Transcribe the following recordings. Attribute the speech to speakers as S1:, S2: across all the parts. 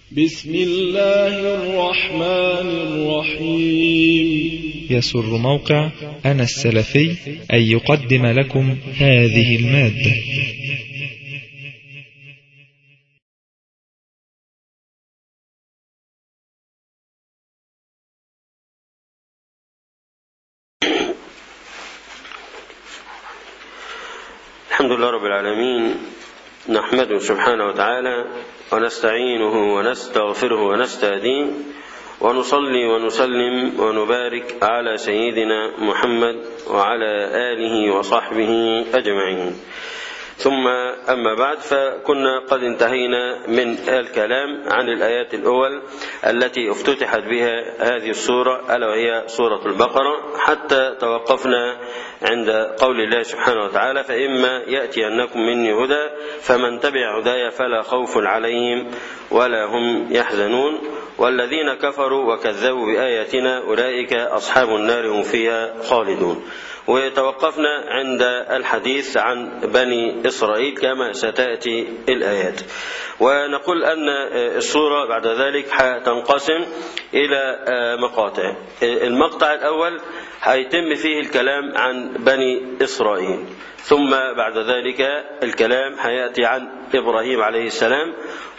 S1: بسم الله الرحمن الرحيم
S2: يسر موقع أنا السلفي أن يقدم لكم هذه المادة
S3: الحمد لله رب العالمين نحمده سبحانه وتعالى ونستعينه ونستغفره ونستهديه ونصلي ونسلم ونبارك على سيدنا محمد وعلى آله وصحبه أجمعين ثم أما بعد فكنا قد انتهينا من الكلام عن الآيات الأول التي افتتحت بها هذه السورة ألا وهي سورة البقرة حتى توقفنا عند قول الله سبحانه وتعالى فإما يأتي أنكم مني هدى فمن تبع هداي فلا خوف عليهم ولا هم يحزنون والذين كفروا وكذبوا بآياتنا أولئك أصحاب النار هم فيها خالدون وتوقفنا عند الحديث عن بني إسرائيل كما ستأتي الآيات ونقول أن السورة بعد ذلك تنقسم إلى مقاطع المقطع الأول هيتم فيه الكلام عن بني إسرائيل ثم بعد ذلك الكلام هيأتي عن إبراهيم عليه السلام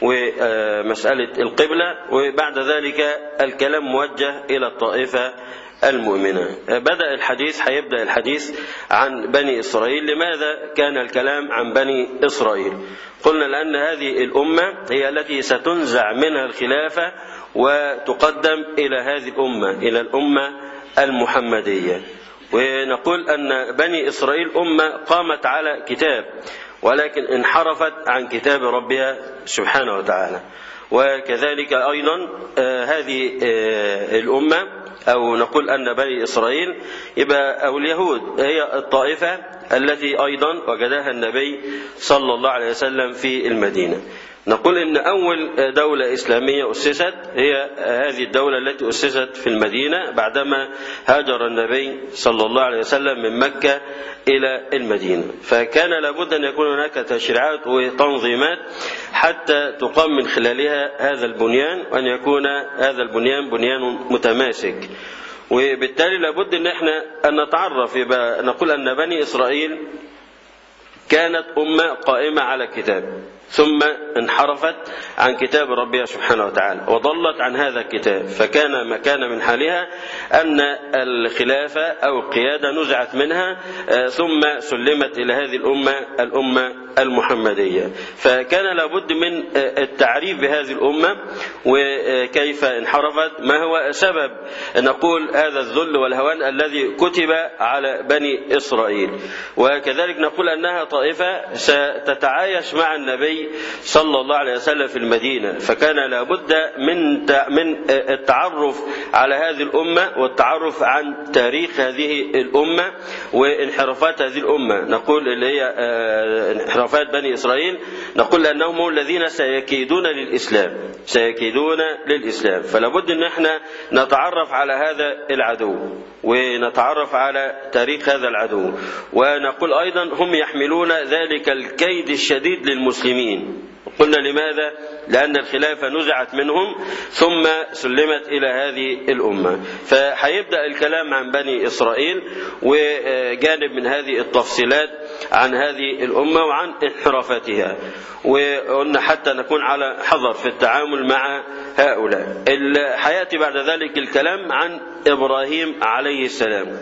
S3: ومسألة القبلة وبعد ذلك الكلام موجه إلى الطائفة المؤمنة بدأ الحديث هيبدأ الحديث عن بني إسرائيل لماذا كان الكلام عن بني إسرائيل قلنا لأن هذه الأمة هي التي ستنزع منها الخلافة وتقدم إلى هذه الأمة إلى الأمة المحمدية ونقول أن بني إسرائيل أمة قامت على كتاب ولكن انحرفت عن كتاب ربها سبحانه وتعالى وكذلك أيضا هذه الأمة أو نقول أن بني إسرائيل يبقى أو اليهود هي الطائفة التي أيضا وجدها النبي صلى الله عليه وسلم في المدينة نقول ان اول دوله اسلاميه اسست هي هذه الدوله التي اسست في المدينه بعدما هاجر النبي صلى الله عليه وسلم من مكه الى المدينه فكان لابد ان يكون هناك تشريعات وتنظيمات حتى تقام من خلالها هذا البنيان وان يكون هذا البنيان بنيان متماسك وبالتالي لابد ان احنا ان نتعرف يبقى نقول ان بني اسرائيل كانت امه قائمه على كتاب ثم انحرفت عن كتاب ربها سبحانه وتعالى وضلت عن هذا الكتاب فكان ما كان من حالها أن الخلافة أو القيادة نزعت منها ثم سلمت إلى هذه الأمة الأمة المحمدية فكان لابد من التعريف بهذه الأمة وكيف انحرفت ما هو سبب نقول هذا الذل والهوان الذي كتب على بني إسرائيل وكذلك نقول أنها طائفة ستتعايش مع النبي صلى الله عليه وسلم في المدينة فكان لابد من من التعرف على هذه الأمة والتعرف عن تاريخ هذه الأمة وانحرافات هذه الأمة نقول اللي هي انحرافات بني إسرائيل نقول أنهم هم الذين سيكيدون للإسلام سيكيدون للإسلام فلابد أن احنا نتعرف على هذا العدو ونتعرف على تاريخ هذا العدو ونقول أيضا هم يحملون ذلك الكيد الشديد للمسلمين قلنا لماذا لأن الخلافة نزعت منهم ثم سلمت إلى هذه الأمة فهيبدأ الكلام عن بني إسرائيل وجانب من هذه التفصيلات عن هذه الأمة وعن انحرافتها وقلنا حتى نكون على حذر في التعامل مع هؤلاء حياتي بعد ذلك الكلام عن إبراهيم عليه السلام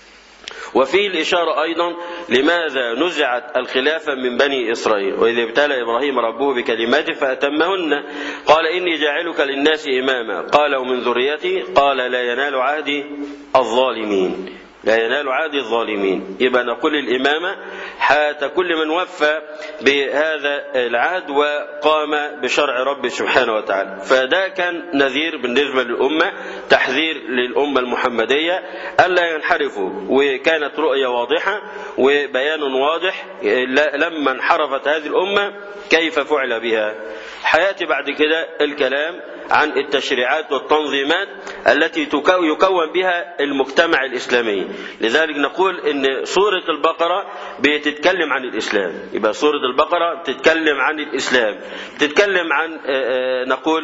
S3: وفيه الإشارة أيضا لماذا نزعت الخلافة من بني إسرائيل وإذ ابتلى إبراهيم ربه بكلمات فأتمهن قال إني جاعلك للناس إماما قال ومن ذريتي قال لا ينال عهدي الظالمين لا ينال عهد الظالمين يبقى نقول الإمامة حتى كل من وفى بهذا العهد وقام بشرع رب سبحانه وتعالى فده كان نذير بالنسبة للأمة تحذير للأمة المحمدية ألا ينحرفوا وكانت رؤية واضحة وبيان واضح لما انحرفت هذه الأمة كيف فعل بها حياتي بعد كده الكلام عن التشريعات والتنظيمات التي يكون بها المجتمع الإسلامي لذلك نقول أن سورة البقرة بتتكلم عن الإسلام يبقى سورة البقرة بتتكلم عن الإسلام بتتكلم عن نقول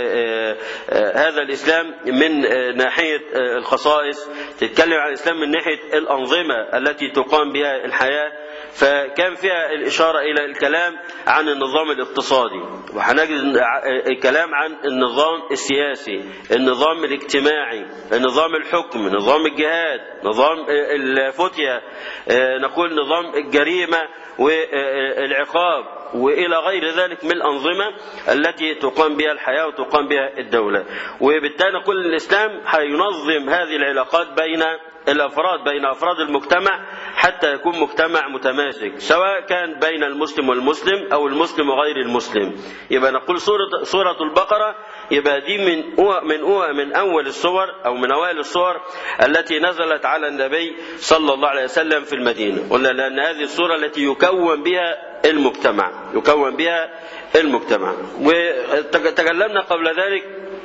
S3: هذا الإسلام من ناحية الخصائص تتكلم عن الإسلام من ناحية الأنظمة التي تقام بها الحياة فكان فيها الإشارة إلى الكلام عن النظام الاقتصادي وهنجد الكلام عن النظام السياسي النظام الاجتماعي نظام الحكم نظام الجهاد نظام الفتية نقول نظام الجريمة والعقاب وإلى غير ذلك من الأنظمة التي تقام بها الحياة وتقام بها الدولة وبالتالي نقول الإسلام هينظم هذه العلاقات بين الافراد بين افراد المجتمع حتى يكون مجتمع متماسك سواء كان بين المسلم والمسلم او المسلم وغير المسلم يبقى نقول سوره سوره البقره يبقى دي من أوى من أوى من اول الصور او من اوائل الصور التي نزلت على النبي صلى الله عليه وسلم في المدينه قلنا لان هذه الصوره التي يكون بها المجتمع يكون بها المجتمع وتكلمنا قبل ذلك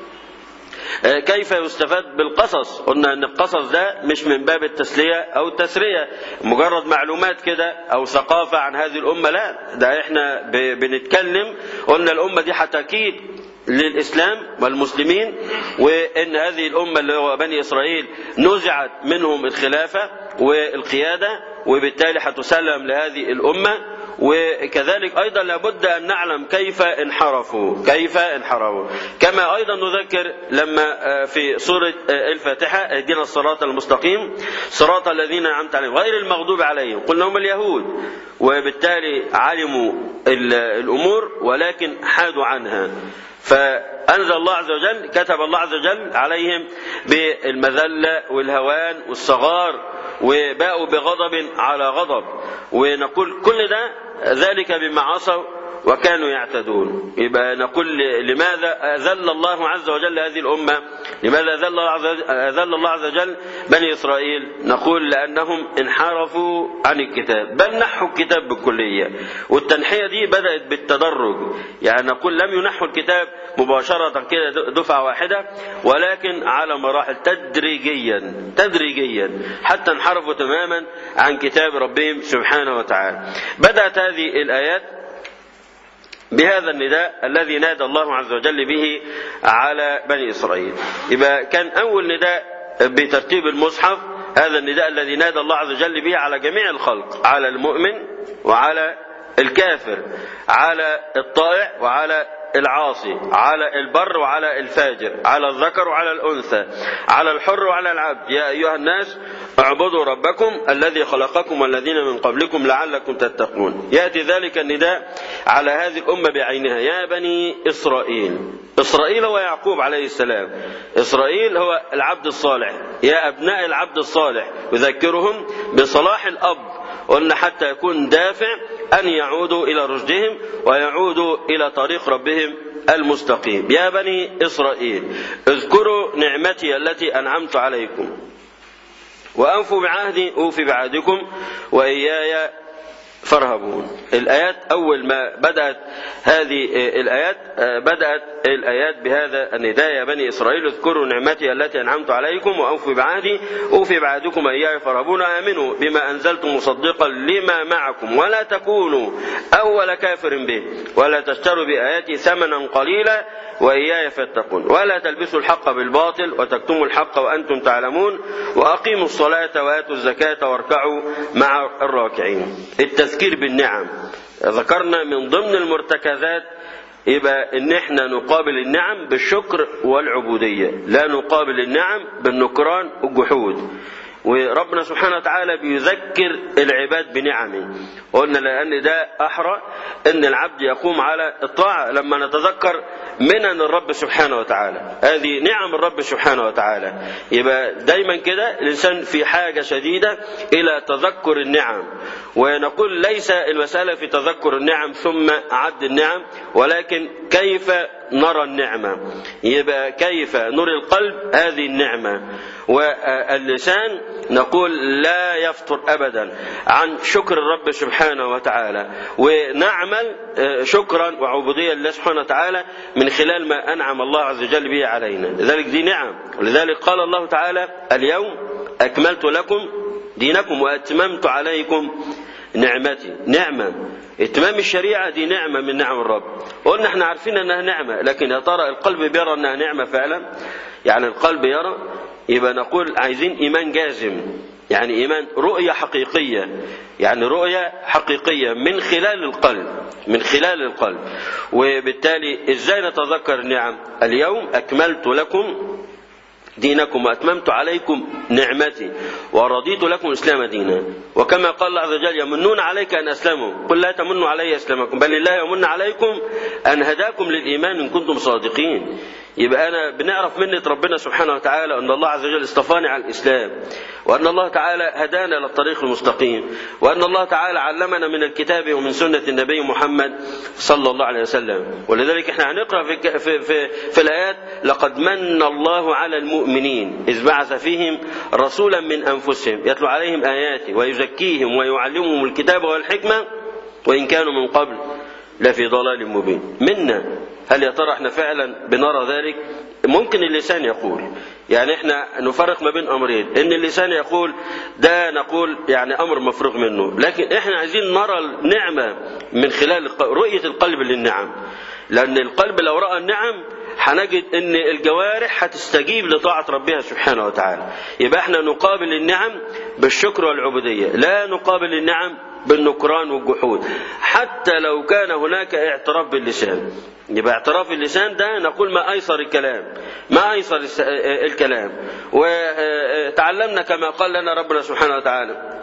S3: كيف يستفاد بالقصص قلنا ان القصص ده مش من باب التسلية او التسرية مجرد معلومات كده او ثقافة عن هذه الامة لا ده احنا بنتكلم قلنا الامة دي هتكيد للإسلام والمسلمين وإن هذه الأمة اللي هو بني إسرائيل نزعت منهم الخلافة والقيادة وبالتالي هتسلم لهذه الأمة وكذلك أيضا لابد أن نعلم كيف انحرفوا كيف انحرفوا كما أيضا نذكر لما في سورة الفاتحة اهدنا الصراط المستقيم صراط الذين أنعمت عليهم غير المغضوب عليهم قلنا هم اليهود وبالتالي علموا الأمور ولكن حادوا عنها فأنزل الله عز وجل كتب الله عز وجل عليهم بالمذلة والهوان والصغار وباءوا بغضب على غضب ونقول كل ده ذلك بما عصوا وكانوا يعتدون يبقى نقول لماذا أذل الله عز وجل هذه الأمة لماذا أذل الله عز وجل, أذل الله عز وجل بني إسرائيل نقول لأنهم انحرفوا عن الكتاب بل نحوا الكتاب بالكلية والتنحية دي بدأت بالتدرج يعني نقول لم ينحوا الكتاب مباشرة كده دفعة واحدة ولكن على مراحل تدريجيا تدريجيا حتى انحرفوا تماما عن كتاب ربهم سبحانه وتعالى بدأت هذه الآيات بهذا النداء الذي نادى الله عز وجل به على بني إسرائيل يبقى كان أول نداء بترتيب المصحف هذا النداء الذي نادى الله عز وجل به على جميع الخلق على المؤمن وعلى الكافر على الطائع وعلى العاصي على البر وعلى الفاجر على الذكر وعلى الأنثى على الحر وعلى العبد يا أيها الناس اعبدوا ربكم الذي خلقكم والذين من قبلكم لعلكم تتقون يأتي ذلك النداء على هذه الأمة بعينها يا بني إسرائيل إسرائيل هو يعقوب عليه السلام إسرائيل هو العبد الصالح يا أبناء العبد الصالح يذكرهم بصلاح الأب قلنا حتى يكون دافع أن يعودوا إلى رشدهم ويعودوا إلى طريق ربهم المستقيم يا بني إسرائيل اذكروا نعمتي التي أنعمت عليكم وأنفوا بعهدي أوفي بعهدكم وإياي فارهبون الآيات أول ما بدأت هذه الآيات بدأت الآيات بهذا النداء يا بني إسرائيل اذكروا نعمتي التي أنعمت عليكم وأوفوا بعهدي أوفي بعهدكم إياي فارهبون آمنوا بما أنزلت مصدقا لما معكم ولا تكونوا أول كافر به ولا تشتروا بآياتي ثمنا قليلا وإياي فاتقون ولا تلبسوا الحق بالباطل وتكتموا الحق وأنتم تعلمون وأقيموا الصلاة وآتوا الزكاة واركعوا مع الراكعين التذكير بالنعم ذكرنا من ضمن المرتكزات يبقى ان احنا نقابل النعم بالشكر والعبودية لا نقابل النعم بالنكران والجحود وربنا سبحانه وتعالى بيذكر العباد بنعمه قلنا لأن ده أحرى أن العبد يقوم على الطاعة لما نتذكر منن الرب سبحانه وتعالى هذه نعم الرب سبحانه وتعالى يبقى دايما كده الإنسان في حاجة شديدة إلى تذكر النعم ونقول ليس المسألة في تذكر النعم ثم عد النعم ولكن كيف نرى النعمة يبقى كيف نري القلب هذه النعمة واللسان نقول لا يفطر أبدا عن شكر الرب سبحانه وتعالى ونعمل شكرا وعبودية لله سبحانه وتعالى من خلال ما أنعم الله عز وجل به علينا لذلك دي نعم ولذلك قال الله تعالى اليوم أكملت لكم دينكم وأتممت عليكم نعمتي نعمة اتمام الشريعة دي نعمة من نعم الرب قلنا احنا عارفين انها نعمة لكن يا ترى القلب بيرى انها نعمة فعلا يعني القلب يرى يبقى نقول عايزين ايمان جازم يعني ايمان رؤية حقيقية يعني رؤية حقيقية من خلال القلب من خلال القلب وبالتالي ازاي نتذكر النعم اليوم اكملت لكم دينكم وأتممت عليكم نعمتي ورضيت لكم الإسلام دينا وكما قال الله عز وجل يمنون عليك أن أسلموا قل لا تمنوا علي أسلامكم بل الله يمن عليكم أن هداكم للإيمان إن كنتم صادقين يبقى أنا بنعرف منة ربنا سبحانه وتعالى أن الله عز وجل اصطفاني على الإسلام وأن الله تعالى هدانا للطريق المستقيم وأن الله تعالى علمنا من الكتاب ومن سنة النبي محمد صلى الله عليه وسلم ولذلك احنا هنقرأ في, في, في, في الآيات لقد من الله على المؤمنين إذ بعث فيهم رسولا من أنفسهم يتلو عليهم آياته ويزكيهم ويعلمهم الكتاب والحكمة وإن كانوا من قبل لفي ضلال مبين منا هل يا ترى احنا فعلا بنرى ذلك ممكن اللسان يقول يعني احنا نفرق ما بين امرين ان اللسان يقول ده نقول يعني امر مفروغ منه لكن احنا عايزين نرى النعمه من خلال رؤيه القلب للنعم لان القلب لو راى النعم هنجد ان الجوارح هتستجيب لطاعه ربها سبحانه وتعالى يبقى احنا نقابل النعم بالشكر والعبوديه لا نقابل النعم بالنكران والجحود حتى لو كان هناك اعتراف باللسان يبقى اعتراف اللسان ده نقول ما ايسر الكلام ما ايسر الكلام وتعلمنا كما قال لنا ربنا سبحانه وتعالى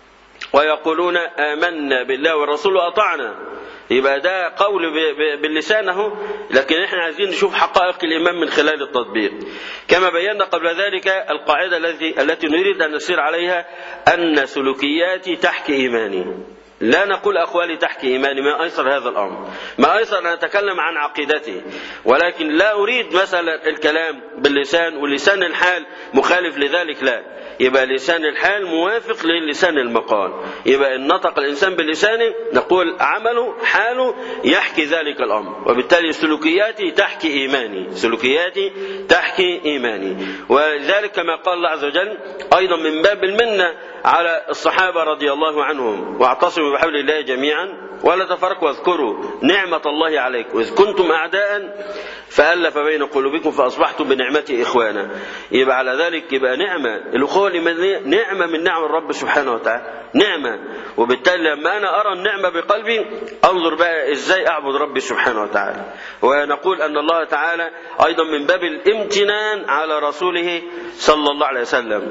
S3: ويقولون آمنا بالله والرسول وأطعنا يبقى ده قول باللسان اهو لكن احنا عايزين نشوف حقائق الايمان من خلال التطبيق كما بينا قبل ذلك القاعده التي التي نريد ان نسير عليها ان سلوكياتي تحكي ايماني لا نقول أقوالي تحكي إيماني ما أيسر هذا الأمر ما أيسر أن أتكلم عن عقيدتي ولكن لا أريد مثلا الكلام باللسان ولسان الحال مخالف لذلك لا يبقى لسان الحال موافق للسان المقال يبقى إن نطق الإنسان بلسانه نقول عمله حاله يحكي ذلك الأمر وبالتالي سلوكياتي تحكي إيماني سلوكياتي تحكي إيماني ولذلك كما قال الله عز وجل أيضا من باب المنة على الصحابة رضي الله عنهم واعتصموا بحبل الله جميعا ولا تفرقوا واذكروا نعمة الله عليكم إذ كنتم أعداء فألف بين قلوبكم فأصبحتم بنعمته إخوانا يبقى على ذلك يبقى نعمة الأخوة الإيمانية نعمة من نعم الرب سبحانه وتعالى نعمة وبالتالي لما أنا أرى النعمة بقلبي أنظر بقى إزاي أعبد ربي سبحانه وتعالى ونقول أن الله تعالى أيضا من باب الامتنان على رسوله صلى الله عليه وسلم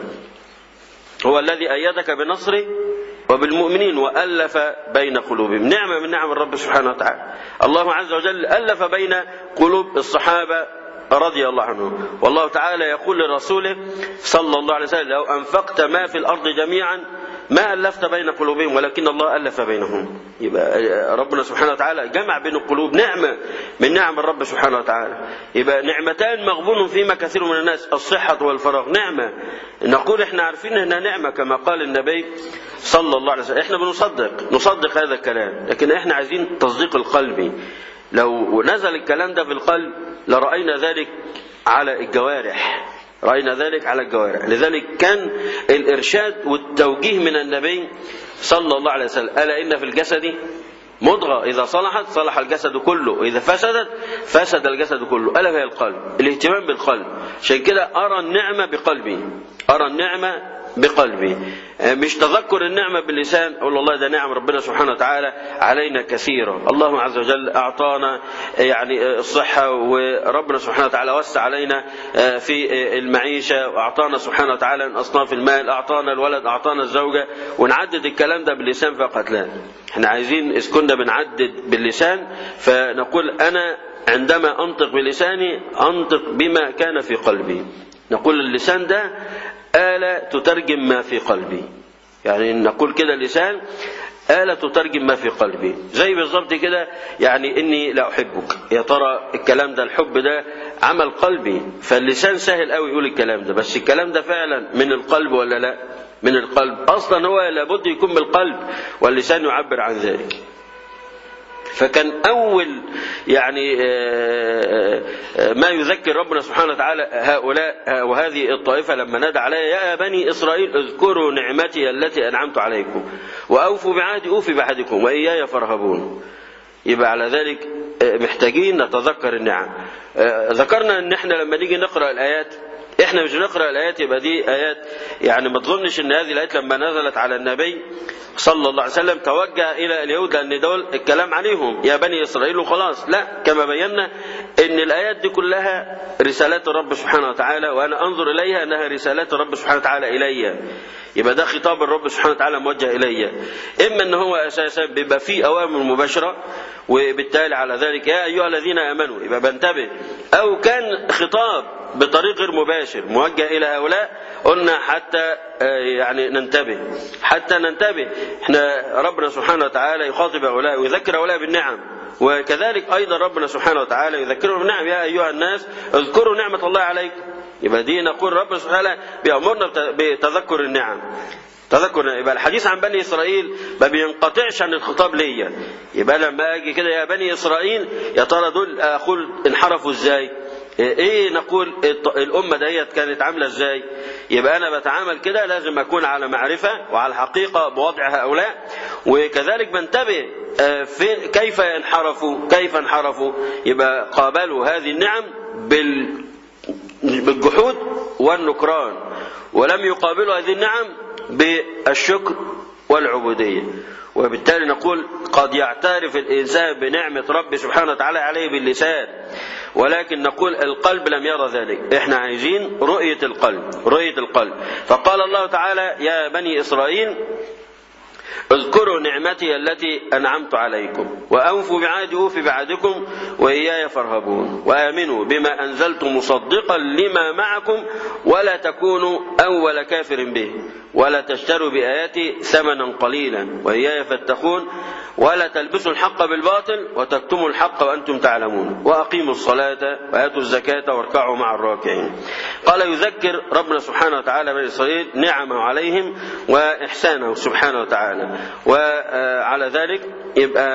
S3: هو الذي أيدك بنصره وبالمؤمنين وألف بين قلوبهم نعمة من نعم الرب سبحانه وتعالى الله عز وجل ألف بين قلوب الصحابة رضي الله عنهم والله تعالى يقول لرسوله صلى الله عليه وسلم لو أنفقت ما في الأرض جميعا ما ألفت بين قلوبهم ولكن الله ألف بينهم يبقى ربنا سبحانه وتعالى جمع بين القلوب نعمة من نعم الرب سبحانه وتعالى يبقى نعمتان مغبون فيما كثير من الناس الصحة والفراغ نعمة نقول احنا عارفين انها نعمة كما قال النبي صلى الله عليه وسلم احنا بنصدق نصدق هذا الكلام لكن احنا عايزين تصديق القلبي لو نزل الكلام ده في القلب لرأينا ذلك على الجوارح رأينا ذلك على الجوارح لذلك كان الإرشاد والتوجيه من النبي صلى الله عليه وسلم ألا إن في الجسد مضغة إذا صلحت صلح الجسد كله وإذا فسدت فسد الجسد كله ألا هي القلب الاهتمام بالقلب عشان كده أرى النعمة بقلبي أرى النعمة بقلبي مش تذكر النعمة باللسان أقول والله ده نعم ربنا سبحانه وتعالى علينا كثيرة الله عز وجل أعطانا يعني الصحة وربنا سبحانه وتعالى وسع علينا في المعيشة وأعطانا سبحانه وتعالى من أصناف المال أعطانا الولد أعطانا الزوجة ونعدد الكلام ده باللسان فقط لا احنا عايزين إذ كنا بنعدد باللسان فنقول أنا عندما أنطق بلساني أنطق بما كان في قلبي نقول اللسان ده آلة تترجم ما في قلبي يعني نقول كده اللسان آلة تترجم ما في قلبي زي بالظبط كده يعني إني لا أحبك يا ترى الكلام ده الحب ده عمل قلبي فاللسان سهل قوي يقول الكلام ده بس الكلام ده فعلا من القلب ولا لا من القلب أصلا هو لابد يكون من القلب واللسان يعبر عن ذلك فكان أول يعني ما يذكر ربنا سبحانه وتعالى هؤلاء وهذه الطائفة لما نادى عليها يا بني إسرائيل اذكروا نعمتي التي أنعمت عليكم وأوفوا بعهدي أوفي بعهدكم وإياي فارهبون يبقى على ذلك محتاجين نتذكر النعم ذكرنا ان احنا لما نيجي نقرأ الآيات احنا مش بنقرا الايات يبقى دي ايات يعني ما تظنش ان هذه الايات لما نزلت على النبي صلى الله عليه وسلم توجه الى اليهود لان دول الكلام عليهم يا بني اسرائيل وخلاص لا كما بينا ان الايات دي كلها رسالات الرب سبحانه وتعالى وانا انظر اليها انها رسالات الرب سبحانه وتعالى الي يبقى ده خطاب الرب سبحانه وتعالى موجه الي اما ان هو اساسا بيبقى فيه اوامر مباشره وبالتالي على ذلك يا ايها الذين امنوا يبقى بنتبه او كان خطاب بطريق غير مباشر موجه الى هؤلاء قلنا حتى يعني ننتبه حتى ننتبه احنا ربنا سبحانه وتعالى يخاطب هؤلاء ويذكر هؤلاء بالنعم وكذلك ايضا ربنا سبحانه وتعالى يذكرهم بالنعم يا ايها الناس اذكروا نعمه الله عليكم يبقى دي نقول ربنا سبحانه وتعالى بيامرنا بتذكر النعم تذكر يبقى الحديث عن بني اسرائيل ما بينقطعش عن الخطاب ليا يبقى لما اجي كده يا بني اسرائيل يا ترى دول اقول انحرفوا ازاي ايه نقول الامه ديت كانت عامله ازاي يبقى انا بتعامل كده لازم اكون على معرفه وعلى حقيقه بوضع هؤلاء وكذلك بنتبه في كيف انحرفوا كيف انحرفوا يبقى قابلوا هذه النعم بال بالجحود والنكران ولم يقابلوا هذه النعم بالشكر والعبوديه وبالتالي نقول قد يعترف الإنسان بنعمة رب سبحانه وتعالى عليه باللسان ولكن نقول القلب لم يرى ذلك احنا عايزين رؤية القلب رؤية القلب فقال الله تعالى يا بني إسرائيل اذكروا نعمتي التي أنعمت عليكم وأوفوا بعهدي أوفي بعهدكم وإياي فارهبون وآمنوا بما أنزلت مصدقا لما معكم ولا تكونوا أول كافر به ولا تشتروا بآياتي ثمنا قليلا وإياي فاتقون ولا تلبسوا الحق بالباطل وتكتموا الحق وأنتم تعلمون وأقيموا الصلاة وآتوا الزكاة واركعوا مع الراكعين قال يذكر ربنا سبحانه وتعالى بني إسرائيل نعمه عليهم وإحسانه سبحانه وتعالى وعلى ذلك يبقى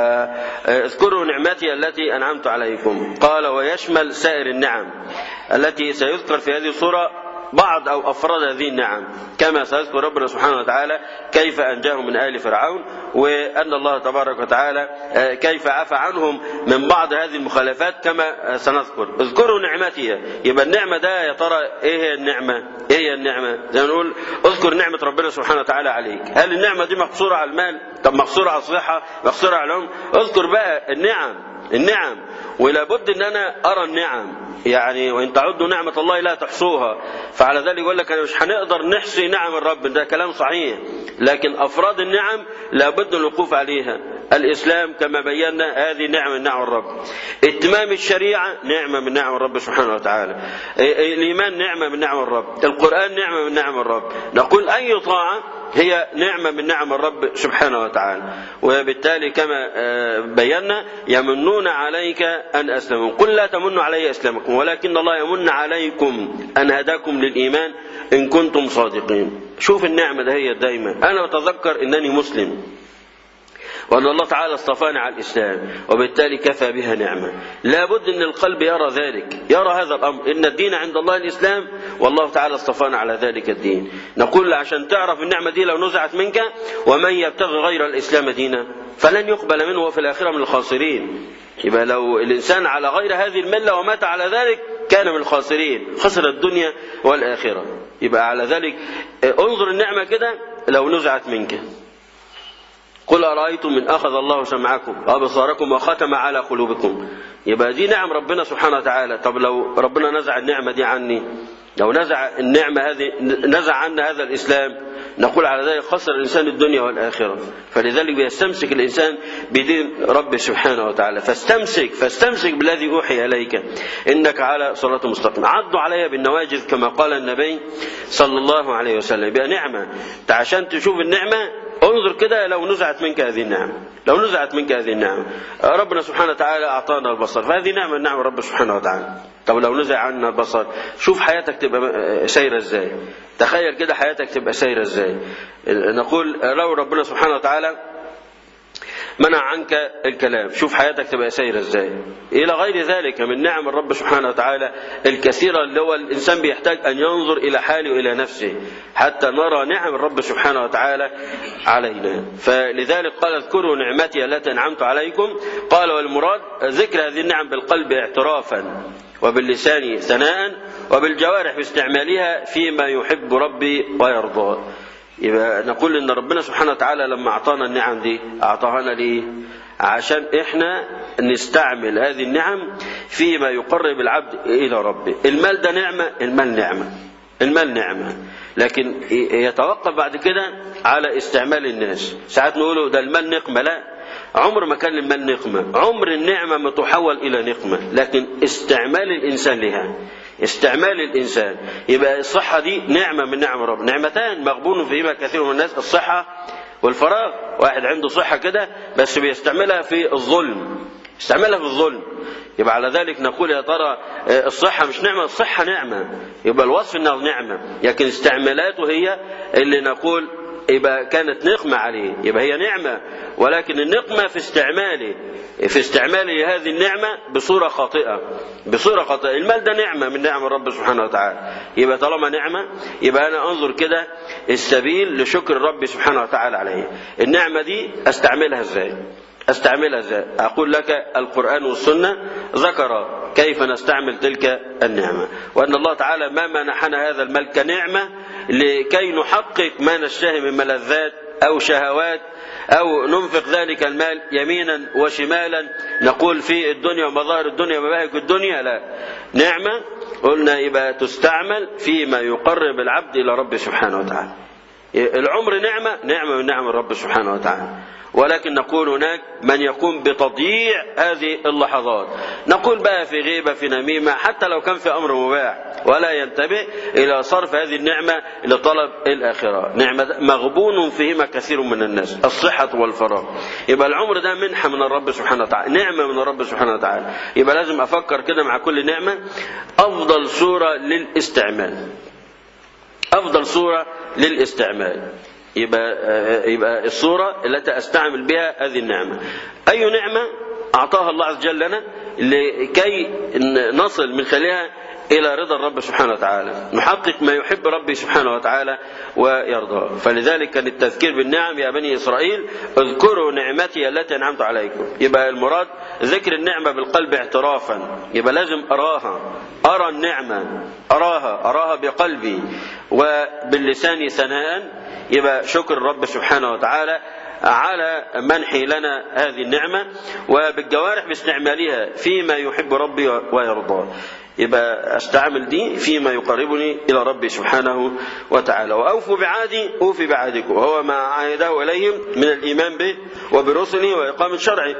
S3: اذكروا نعمتي التي أنعمت عليكم قال ويشمل سائر النعم التي سيذكر في هذه الصورة بعض أو أفراد هذه النعم كما سيذكر ربنا سبحانه وتعالى كيف أنجاهم من آل فرعون وأن الله تبارك وتعالى كيف عفى عنهم من بعض هذه المخالفات كما سنذكر اذكروا نعمتي يبقى النعمة ده يا ترى إيه هي النعمة إيه هي النعمة زي ما نقول اذكر نعمة ربنا سبحانه وتعالى عليك هل النعمة دي مقصورة على المال طب مقصورة على الصحة مقصورة على العلم اذكر بقى النعم النعم ولا بد ان انا ارى النعم يعني وان تعدوا نعمه الله لا تحصوها فعلى ذلك يقول لك انا مش هنقدر نحصي نعم الرب ده كلام صحيح لكن افراد النعم لابد الوقوف عليها الاسلام كما بينا هذه نعمه من نعم الرب اتمام الشريعه نعمه من نعم الرب سبحانه وتعالى الايمان نعمه من نعم الرب القران نعمه من نعم الرب نقول اي طاعه هي نعمة من نعم الرب سبحانه وتعالى وبالتالي كما بينا يمنون عليك أن أسلموا قل لا تمنوا علي إسلامكم ولكن الله يمن عليكم أن هداكم للإيمان إن كنتم صادقين شوف النعمة ده هي دايما أنا بتذكر أنني مسلم وأن الله تعالى اصطفاني على الإسلام وبالتالي كفى بها نعمة لابد أن القلب يرى ذلك يرى هذا الأمر إن الدين عند الله الإسلام والله تعالى اصطفانا على ذلك الدين نقول عشان تعرف النعمة دي لو نزعت منك ومن يبتغي غير الإسلام دينا فلن يقبل منه وفي الآخرة من الخاسرين يبقى لو الإنسان على غير هذه الملة ومات على ذلك كان من الخاسرين خسر الدنيا والآخرة يبقى على ذلك انظر النعمة كده لو نزعت منك قل أرأيتم من أخذ الله سمعكم وأبصاركم وختم على قلوبكم يبقى دي نعم ربنا سبحانه وتعالى طب لو ربنا نزع النعمة دي عني لو نزع النعمة هذه نزع عنا هذا الإسلام نقول على ذلك خسر الإنسان الدنيا والآخرة فلذلك بيستمسك الإنسان بدين رب سبحانه وتعالى فاستمسك فاستمسك بالذي أوحي إليك إنك على صراط مستقيم عضوا عليها بالنواجذ كما قال النبي صلى الله عليه وسلم يبقى نعمة عشان تشوف النعمة انظر كده لو نزعت منك هذه النعمة لو نزعت منك هذه النعمة ربنا سبحانه وتعالى أعطانا البصر فهذه نعمة من نعم رب سبحانه وتعالى طب لو نزع عنا البصر شوف حياتك تبقى سايرة ازاي تخيل كده حياتك تبقى سايرة ازاي نقول لو ربنا سبحانه وتعالى منع عنك الكلام شوف حياتك تبقى سايرة ازاي الى غير ذلك من نعم الرب سبحانه وتعالى الكثيرة اللي هو الانسان بيحتاج ان ينظر الى حاله والى نفسه حتى نرى نعم الرب سبحانه وتعالى علينا فلذلك قال اذكروا نعمتي التي انعمت عليكم قال والمراد ذكر هذه النعم بالقلب اعترافا وباللسان ثناء وبالجوارح باستعمالها فيما يحب ربي ويرضاه يبقى نقول ان ربنا سبحانه وتعالى لما اعطانا النعم دي اعطاها ليه عشان احنا نستعمل هذه النعم فيما يقرب العبد الى ربه المال ده نعمه المال نعمه المال نعمه لكن يتوقف بعد كده على استعمال الناس ساعات نقولوا ده المال نقمه لا عمر ما كان المال نقمه عمر النعمه ما تحول الى نقمه لكن استعمال الانسان لها استعمال الإنسان يبقى الصحة دي نعمة من نعم رب نعمتان مغبون فيهما كثير من الناس الصحة والفراغ واحد عنده صحة كده بس بيستعملها في الظلم استعملها في الظلم يبقى على ذلك نقول يا ترى الصحة مش نعمة الصحة نعمة يبقى الوصف انها نعمة لكن استعمالاته هي اللي نقول يبقى كانت نقمة عليه يبقى هي نعمة ولكن النقمة في استعماله في استعماله هذه النعمة بصورة خاطئة بصورة خاطئة المال ده نعمة من نعم الرب سبحانه وتعالى يبقى طالما نعمة يبقى أنا أنظر كده السبيل لشكر الرب سبحانه وتعالى عليه النعمة دي أستعملها إزاي استعملها ازاي اقول لك القران والسنه ذكر كيف نستعمل تلك النعمه وان الله تعالى ما منحنا هذا المال كنعمه لكي نحقق ما نشتهي من ملذات او شهوات او ننفق ذلك المال يمينا وشمالا نقول في الدنيا ومظاهر الدنيا ومباهج الدنيا لا نعمه قلنا يبقى تستعمل فيما يقرب العبد الى رب سبحانه وتعالى العمر نعمه نعمه من نعم الرب سبحانه وتعالى ولكن نقول هناك من يقوم بتضييع هذه اللحظات نقول بقى في غيبة في نميمة حتى لو كان في أمر مباح ولا ينتبه إلى صرف هذه النعمة لطلب الآخرة نعمة مغبون فيهما كثير من الناس الصحة والفراغ يبقى العمر ده منحة من الرب سبحانه وتعالى نعمة من الرب سبحانه وتعالى يبقى لازم أفكر كده مع كل نعمة أفضل صورة للاستعمال أفضل صورة للاستعمال يبقى يبقى الصورة التي أستعمل بها هذه النعمة أي نعمة أعطاها الله عز وجل لنا لكي نصل من خلالها إلى رضا الرب سبحانه وتعالى نحقق ما يحب ربي سبحانه وتعالى ويرضاه فلذلك كان التذكير بالنعم يا بني إسرائيل اذكروا نعمتي التي أنعمت عليكم يبقى المراد ذكر النعمة بالقلب اعترافا يبقى لازم أراها أرى النعمة أراها أراها بقلبي وباللسان ثناء يبقى شكر الرب سبحانه وتعالى على منح لنا هذه النعمة وبالجوارح باستعمالها فيما يحب ربي ويرضاه يبقى استعمل دي فيما يقربني الى ربي سبحانه وتعالى واوفوا بعهدي اوفي بعهدكم وهو ما عاهده اليهم من الايمان به وبرسله واقامه شرعه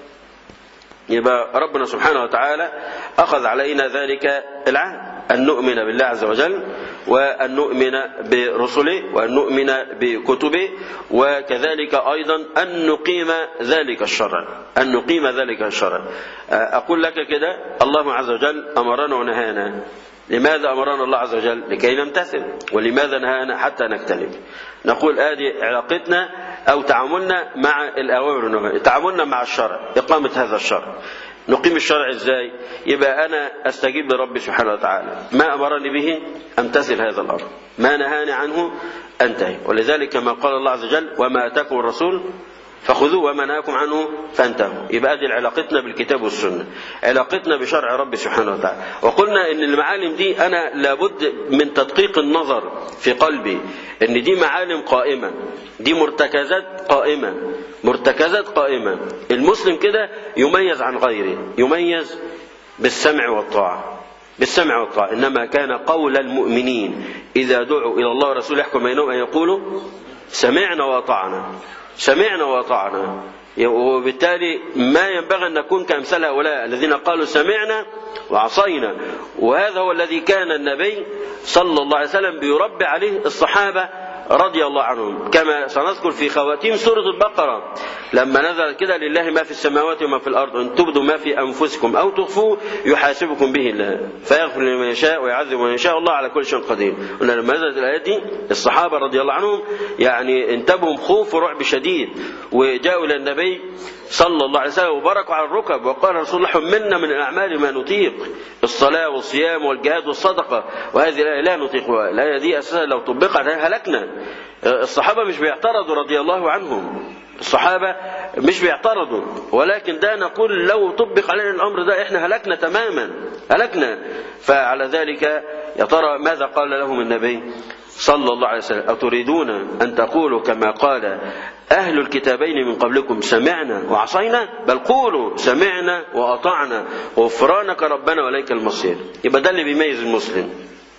S3: يبقى ربنا سبحانه وتعالى اخذ علينا ذلك العهد ان نؤمن بالله عز وجل وأن نؤمن برسله وأن نؤمن بكتبه وكذلك أيضا أن نقيم ذلك الشرع أن نقيم ذلك الشرع أقول لك كده الله عز وجل أمرنا ونهانا لماذا أمرنا الله عز وجل لكي نمتثل ولماذا نهانا حتى نجتنب نقول آدي علاقتنا أو تعاملنا مع الأوامر والنهي تعاملنا مع الشرع إقامة هذا الشرع نقيم الشرع ازاي يبقى انا استجيب لربي سبحانه وتعالى ما امرني به امتثل هذا الامر ما نهاني عنه انتهي ولذلك كما قال الله عز وجل وما اتاكم الرسول فخذوه وما نهاكم عنه فانتهوا يبقى دي علاقتنا بالكتاب والسنه علاقتنا بشرع ربي سبحانه وتعالى وقلنا ان المعالم دي انا لابد من تدقيق النظر في قلبي ان دي معالم قائمه دي مرتكزات قائمه مرتكزات قائمه المسلم كده يميز عن غيره يميز بالسمع والطاعه بالسمع والطاعة إنما كان قول المؤمنين إذا دعوا إلى الله ورسوله يحكم بينهم أن يقولوا سمعنا وأطعنا سمعنا وأطعنا وبالتالي ما ينبغي أن نكون كأمثال هؤلاء الذين قالوا سمعنا وعصينا وهذا هو الذي كان النبي صلى الله عليه وسلم بيربي عليه الصحابة رضي الله عنهم كما سنذكر في خواتيم سورة البقرة لما نزل كده لله ما في السماوات وما في الأرض إن تبدوا ما في أنفسكم أو تخفوه يحاسبكم به الله فيغفر لمن يشاء ويعذب من يشاء الله على كل شيء قدير قلنا لما نزلت الآيات دي الصحابة رضي الله عنهم يعني انتبهوا خوف ورعب شديد وجاءوا إلى النبي صلى الله عليه وسلم وبركوا على الركب وقال رسول الله حملنا من الأعمال ما نطيق الصلاة والصيام والجهاد والصدقة وهذه الآية لا نطيقها الآية دي أساسا لو طبقت هلكنا الصحابة مش بيعترضوا رضي الله عنهم الصحابة مش بيعترضوا ولكن ده نقول لو طبق علينا الأمر ده احنا هلكنا تماما هلكنا فعلى ذلك يا ترى ماذا قال لهم النبي صلى الله عليه وسلم أتريدون أن تقولوا كما قال أهل الكتابين من قبلكم سمعنا وعصينا بل قولوا سمعنا وأطعنا غفرانك ربنا وإليك المصير يبقى ده اللي بيميز المسلم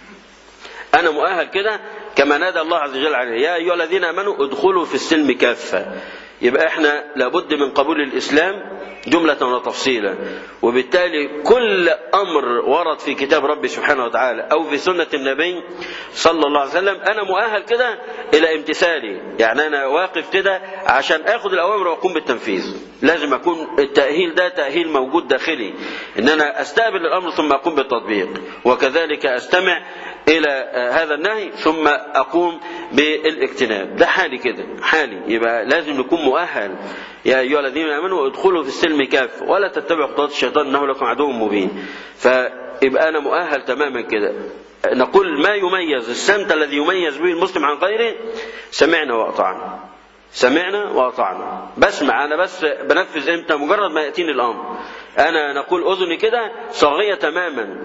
S3: أنا مؤهل كده كما نادى الله عز وجل عليه يا أيها الذين آمنوا ادخلوا في السلم كافة يبقى احنا لابد من قبول الإسلام جملة وتفصيلا وبالتالي كل أمر ورد في كتاب ربي سبحانه وتعالى أو في سنة النبي صلى الله عليه وسلم أنا مؤهل كده إلى امتثالي يعني أنا واقف كده عشان أخذ الأوامر وأقوم بالتنفيذ لازم أكون التأهيل ده تأهيل موجود داخلي إن أنا أستقبل الأمر ثم أقوم بالتطبيق وكذلك أستمع إلى هذا النهي ثم أقوم بالاجتناب ده حالي كده حالي يبقى لازم نكون مؤهل يا أيها الذين آمنوا ادخلوا في السلم كافة ولا تتبعوا خطوات الشيطان إنه لكم عدو مبين فيبقى أنا مؤهل تماما كده نقول ما يميز السمت الذي يميز به المسلم عن غيره سمعنا وأطعنا سمعنا وأطعنا بسمع أنا بس بنفذ إمتى مجرد ما يأتيني الأمر أنا نقول أذني كده صاغية تماما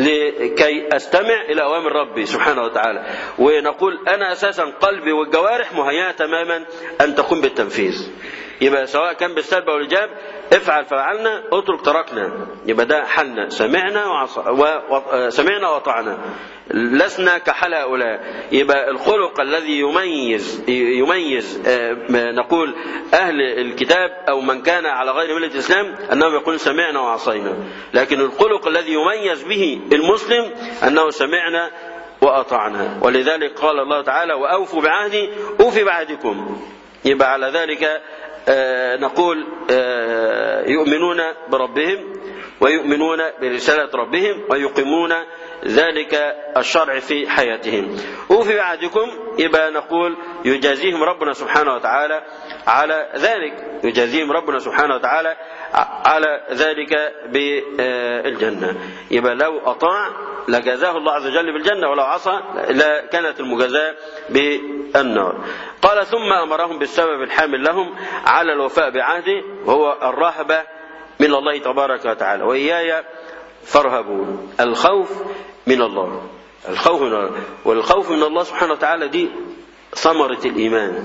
S3: لكي أستمع إلى أوامر ربي سبحانه وتعالى ونقول أنا أساسا قلبي والجوارح مهيئة تماما أن تقوم بالتنفيذ يبقى سواء كان بالسلب أو الإيجاب افعل فعلنا اترك تركنا يبقى ده حلنا سمعنا وعص... و... و... سمعنا وأطعنا لسنا كحال هؤلاء يبقى الخلق الذي يميز يميز نقول أهل الكتاب أو من كان على غير ملة الإسلام أنهم يقولون سمعنا وعصينا لكن الخلق الذي يميز به المسلم أنه سمعنا وأطعنا ولذلك قال الله تعالى وأوفوا بعهدي أوفي بعهدكم يبقى على ذلك نقول يؤمنون بربهم ويؤمنون برسالة ربهم ويقيمون ذلك الشرع في حياتهم وفي بعدكم يبقى نقول يجازيهم ربنا سبحانه وتعالى على ذلك يجازيهم ربنا سبحانه وتعالى على ذلك بالجنة يبقى لو أطاع لجازاه الله عز وجل بالجنة ولو عصى لكانت المجازاة بالنار قال ثم أمرهم بالسبب الحامل لهم على الوفاء بعهده وهو الرهبة من الله تبارك وتعالى وإياي فارهبون الخوف من الله الخوف من الله والخوف من الله سبحانه وتعالى دي ثمرة الإيمان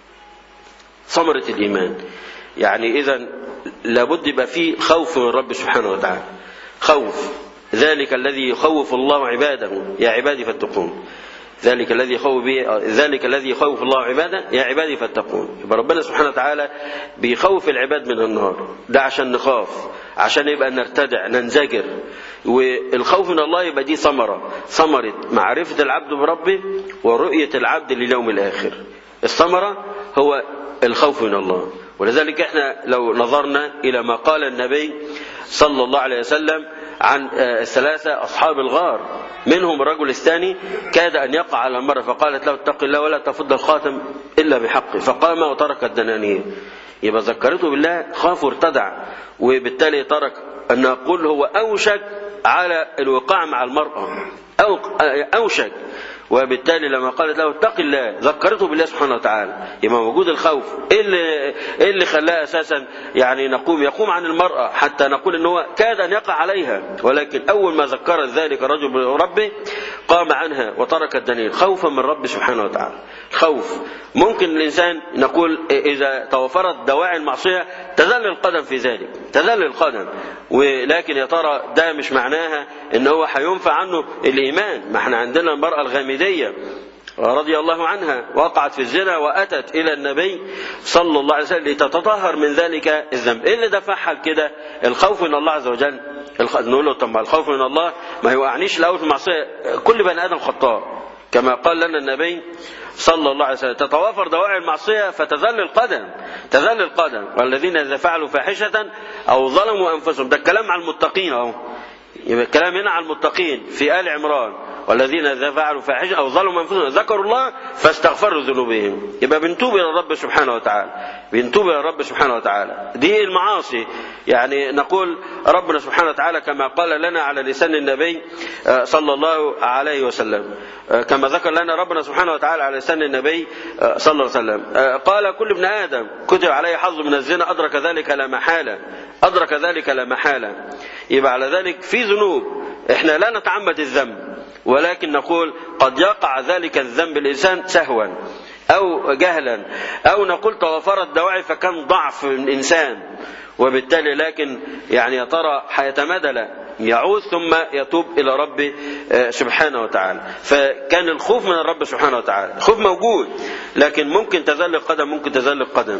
S3: ثمرة الإيمان يعني إذا لابد يبقى فيه خوف من رب سبحانه وتعالى خوف ذلك الذي يخوف الله عباده يا عبادي فاتقون ذلك الذي يخوف به ذلك الذي يخوف الله عباده يا عبادي فاتقون يبقى ربنا سبحانه وتعالى بيخوف العباد من النار ده عشان نخاف عشان يبقى نرتدع ننزجر والخوف من الله يبقى دي ثمرة ثمرة معرفة العبد بربه ورؤية العبد لليوم الآخر الثمرة هو الخوف من الله ولذلك احنا لو نظرنا إلى ما قال النبي صلى الله عليه وسلم عن الثلاثة أصحاب الغار منهم الرجل الثاني كاد أن يقع على المرأة فقالت له اتق الله ولا تفض الخاتم إلا بحقه فقام وترك الدنانير يبقى ذكرته بالله خاف وارتدع وبالتالي ترك أن نقول هو أوشك على الوقاع مع المرأة أو أوشك وبالتالي لما قالت له اتق الله ذكرته بالله سبحانه وتعالى يبقى موجود الخوف ايه اللي ايه اللي خلاه اساسا يعني نقوم يقوم عن المراه حتى نقول ان هو كاد ان يقع عليها ولكن اول ما ذكرت ذلك الرجل بربه قام عنها وترك الدليل خوفا من رب سبحانه وتعالى خوف ممكن الانسان نقول اذا توفرت دواعي المعصيه تذل القدم في ذلك تذل القدم ولكن يا ترى ده مش معناها ان هو هينفع عنه الايمان ما احنا عندنا المراه الغامديه رضي الله عنها وقعت في الزنا واتت الى النبي صلى الله عليه وسلم لتتطهر من ذلك الذنب ايه اللي دفعها كده الخوف من الله عز وجل نقول له طب الخوف من الله ما يوقعنيش الاول في المعصيه كل بني ادم خطاء كما قال لنا النبي صلى الله عليه وسلم تتوافر دواعي المعصية فتذل القدم تذل القدم والذين إذا فعلوا فاحشة أو ظلموا أنفسهم ده الكلام على المتقين أهو يبقى الكلام هنا على المتقين في آل عمران والذين إذا فعلوا فاحشة أو ظلموا أنفسهم ذكروا الله فاستغفروا ذنوبهم يبقى بنتوب إلى الرب سبحانه وتعالى بنتوب إلى الرب سبحانه وتعالى دي المعاصي يعني نقول ربنا سبحانه وتعالى كما قال لنا على لسان النبي صلى الله عليه وسلم كما ذكر لنا ربنا سبحانه وتعالى على لسان النبي صلى الله عليه وسلم قال كل ابن آدم كتب عليه حظ من الزنا أدرك ذلك لا محالة أدرك ذلك لا محالة يبقى على ذلك في ذنوب احنا لا نتعمد الذنب ولكن نقول قد يقع ذلك الذنب الإنسان سهوا أو جهلا أو نقول توفرت دواعي فكان ضعف الإنسان وبالتالي لكن يعني يا ترى هيتمادى لا يعود ثم يتوب إلى ربه سبحانه وتعالى فكان الخوف من الرب سبحانه وتعالى الخوف موجود لكن ممكن تزل القدم ممكن تزل القدم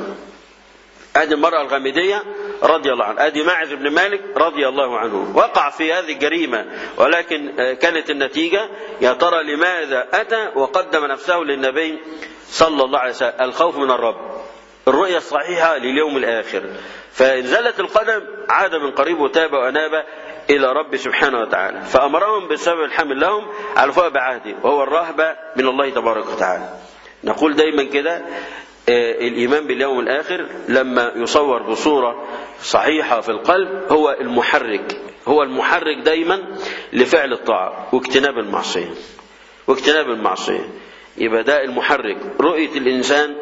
S3: ادي المرأة الغامدية رضي الله عنها ادي ماعز بن مالك رضي الله عنه وقع في هذه الجريمة ولكن كانت النتيجة يا ترى لماذا أتى وقدم نفسه للنبي صلى الله عليه وسلم الخوف من الرب الرؤية الصحيحة لليوم الآخر فإن زلت القدم عاد من قريب وتاب وأناب إلى رب سبحانه وتعالى فأمرهم بسبب الحمل لهم على فوق بعهده وهو الرهبة من الله تبارك وتعالى نقول دايما كده الإيمان باليوم الآخر لما يصور بصورة صحيحة في القلب هو المحرك هو المحرك دايما لفعل الطاعة واجتناب المعصية واجتناب المعصية يبقى ده المحرك رؤية الإنسان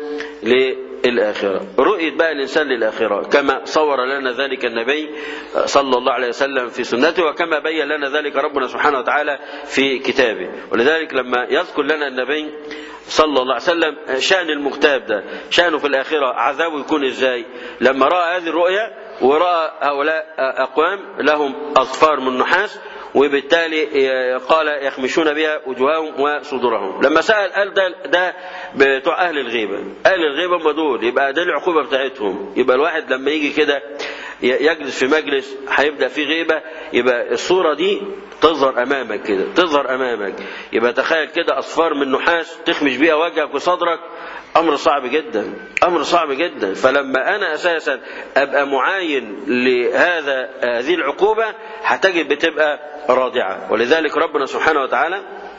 S3: للآخرة رؤية بقى الإنسان للآخرة كما صور لنا ذلك النبي صلى الله عليه وسلم في سنته وكما بين لنا ذلك ربنا سبحانه وتعالى في كتابه ولذلك لما يذكر لنا النبي صلى الله عليه وسلم شأن المغتاب ده شأنه في الآخرة عذابه يكون إزاي لما رأى هذه الرؤيا ورأى هؤلاء أقوام لهم أظفار من نحاس وبالتالي قال يخمشون بها وجوههم وصدورهم لما سأل قال ده, ده بتوع أهل الغيبة أهل الغيبة هم دول يبقى ده العقوبة بتاعتهم يبقى الواحد لما يجي كده يجلس في مجلس هيبدأ فيه غيبة يبقى الصورة دي تظهر أمامك كده تظهر أمامك يبقى تخيل كده أصفار من نحاس تخمش بيها وجهك وصدرك أمر صعب جدا أمر صعب جدا فلما أنا أساسا أبقى معاين لهذا هذه العقوبة هتجد بتبقى رادعة ولذلك ربنا سبحانه وتعالى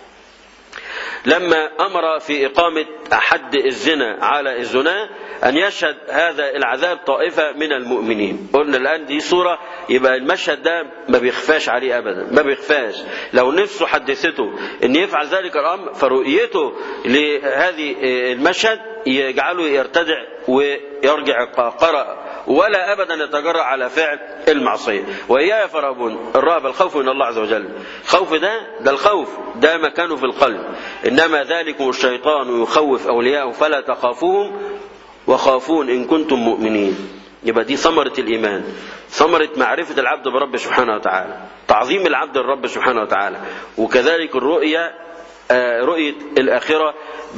S3: لما أمر في إقامة حد الزنا على الزنا أن يشهد هذا العذاب طائفة من المؤمنين قلنا الآن دي صورة يبقى المشهد ده ما بيخفاش عليه أبدا ما بيخفاش لو نفسه حدثته أن يفعل ذلك الأمر فرؤيته لهذه المشهد يجعله يرتدع ويرجع قرأ ولا ابدا يتجرأ على فعل المعصيه واياي فرهبون الرهب الخوف من الله عز وجل خوف ده ده الخوف ده مكانه في القلب انما ذلكم الشيطان يخوف اولياءه فلا تخافوهم وخافون ان كنتم مؤمنين يبقى دي ثمرة الإيمان ثمرة معرفة العبد برب سبحانه وتعالى تعظيم العبد للرب سبحانه وتعالى وكذلك الرؤية رؤية الآخرة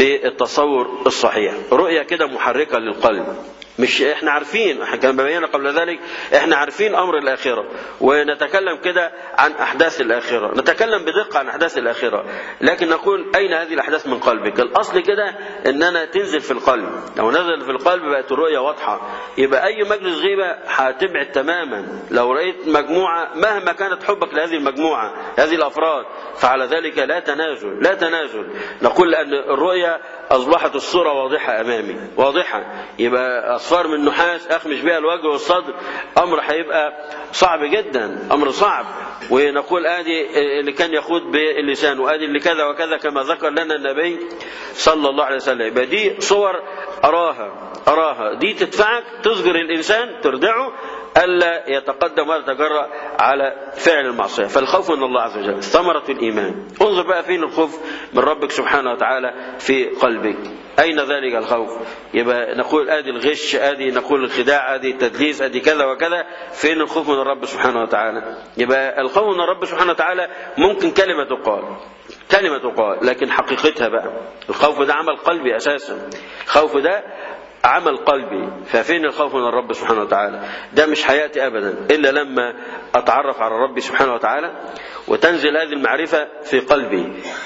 S3: بالتصور الصحيح رؤية كده محركة للقلب مش احنا عارفين كما بينا قبل ذلك احنا عارفين امر الاخره ونتكلم كده عن احداث الاخره نتكلم بدقه عن احداث الاخره لكن نقول اين هذه الاحداث من قلبك الاصل كده اننا تنزل في القلب لو نزل في القلب بقت الرؤيه واضحه يبقى اي مجلس غيبه هتبعد تماما لو رايت مجموعه مهما كانت حبك لهذه المجموعه هذه الافراد فعلى ذلك لا تنازل لا تنازل نقول ان الرؤيه اصبحت الصوره واضحه امامي واضحه يبقى اصفار من نحاس اخمش بها الوجه والصدر امر هيبقى صعب جدا امر صعب ونقول ادي اللي كان يخوض باللسان وادي اللي كذا وكذا كما ذكر لنا النبي صلى الله عليه وسلم يبقى دي صور اراها اراها دي تدفعك تصغر الانسان تردعه ألا يتقدم ولا يتجرأ على فعل المعصية فالخوف من الله عز وجل ثمرة الإيمان انظر بقى فين الخوف من ربك سبحانه وتعالى في قلبك أين ذلك الخوف يبقى نقول آدي الغش آدي نقول الخداع آدي التدليس آدي كذا وكذا فين الخوف من الرب سبحانه وتعالى يبقى الخوف من الرب سبحانه وتعالى ممكن كلمة تقال كلمة تقال لكن حقيقتها بقى الخوف ده عمل قلبي أساسا الخوف ده عمل قلبي ففين الخوف من الرب سبحانه وتعالى ده مش هياتي ابدا الا لما اتعرف على ربي سبحانه وتعالى وتنزل هذه المعرفه في قلبي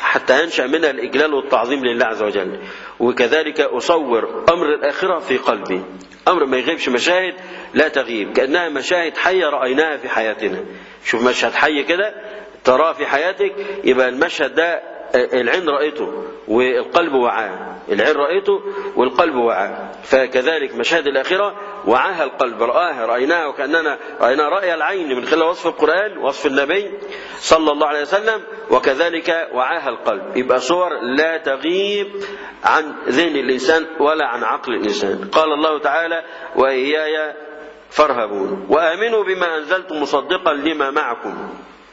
S3: حتى ينشأ منها الإجلال والتعظيم لله عز وجل وكذلك أصور أمر الآخرة في قلبي أمر ما يغيبش مشاهد لا تغيب كأنها مشاهد حية رأيناها في حياتنا شوف مشهد حي كده تراه في حياتك يبقى المشهد ده العين رأيته والقلب وعاه العين رأيته والقلب وعاه فكذلك مشاهد الآخرة وعاها القلب رآها رأيناها وكأننا رأينا رأي العين من خلال وصف القرآن وصف النبي صلى الله عليه وسلم وكذلك وعاها القلب يبقى صور لا تغيب عن ذهن الإنسان ولا عن عقل الإنسان قال الله تعالى وإياي فارهبون وآمنوا بما أنزلت مصدقا لما معكم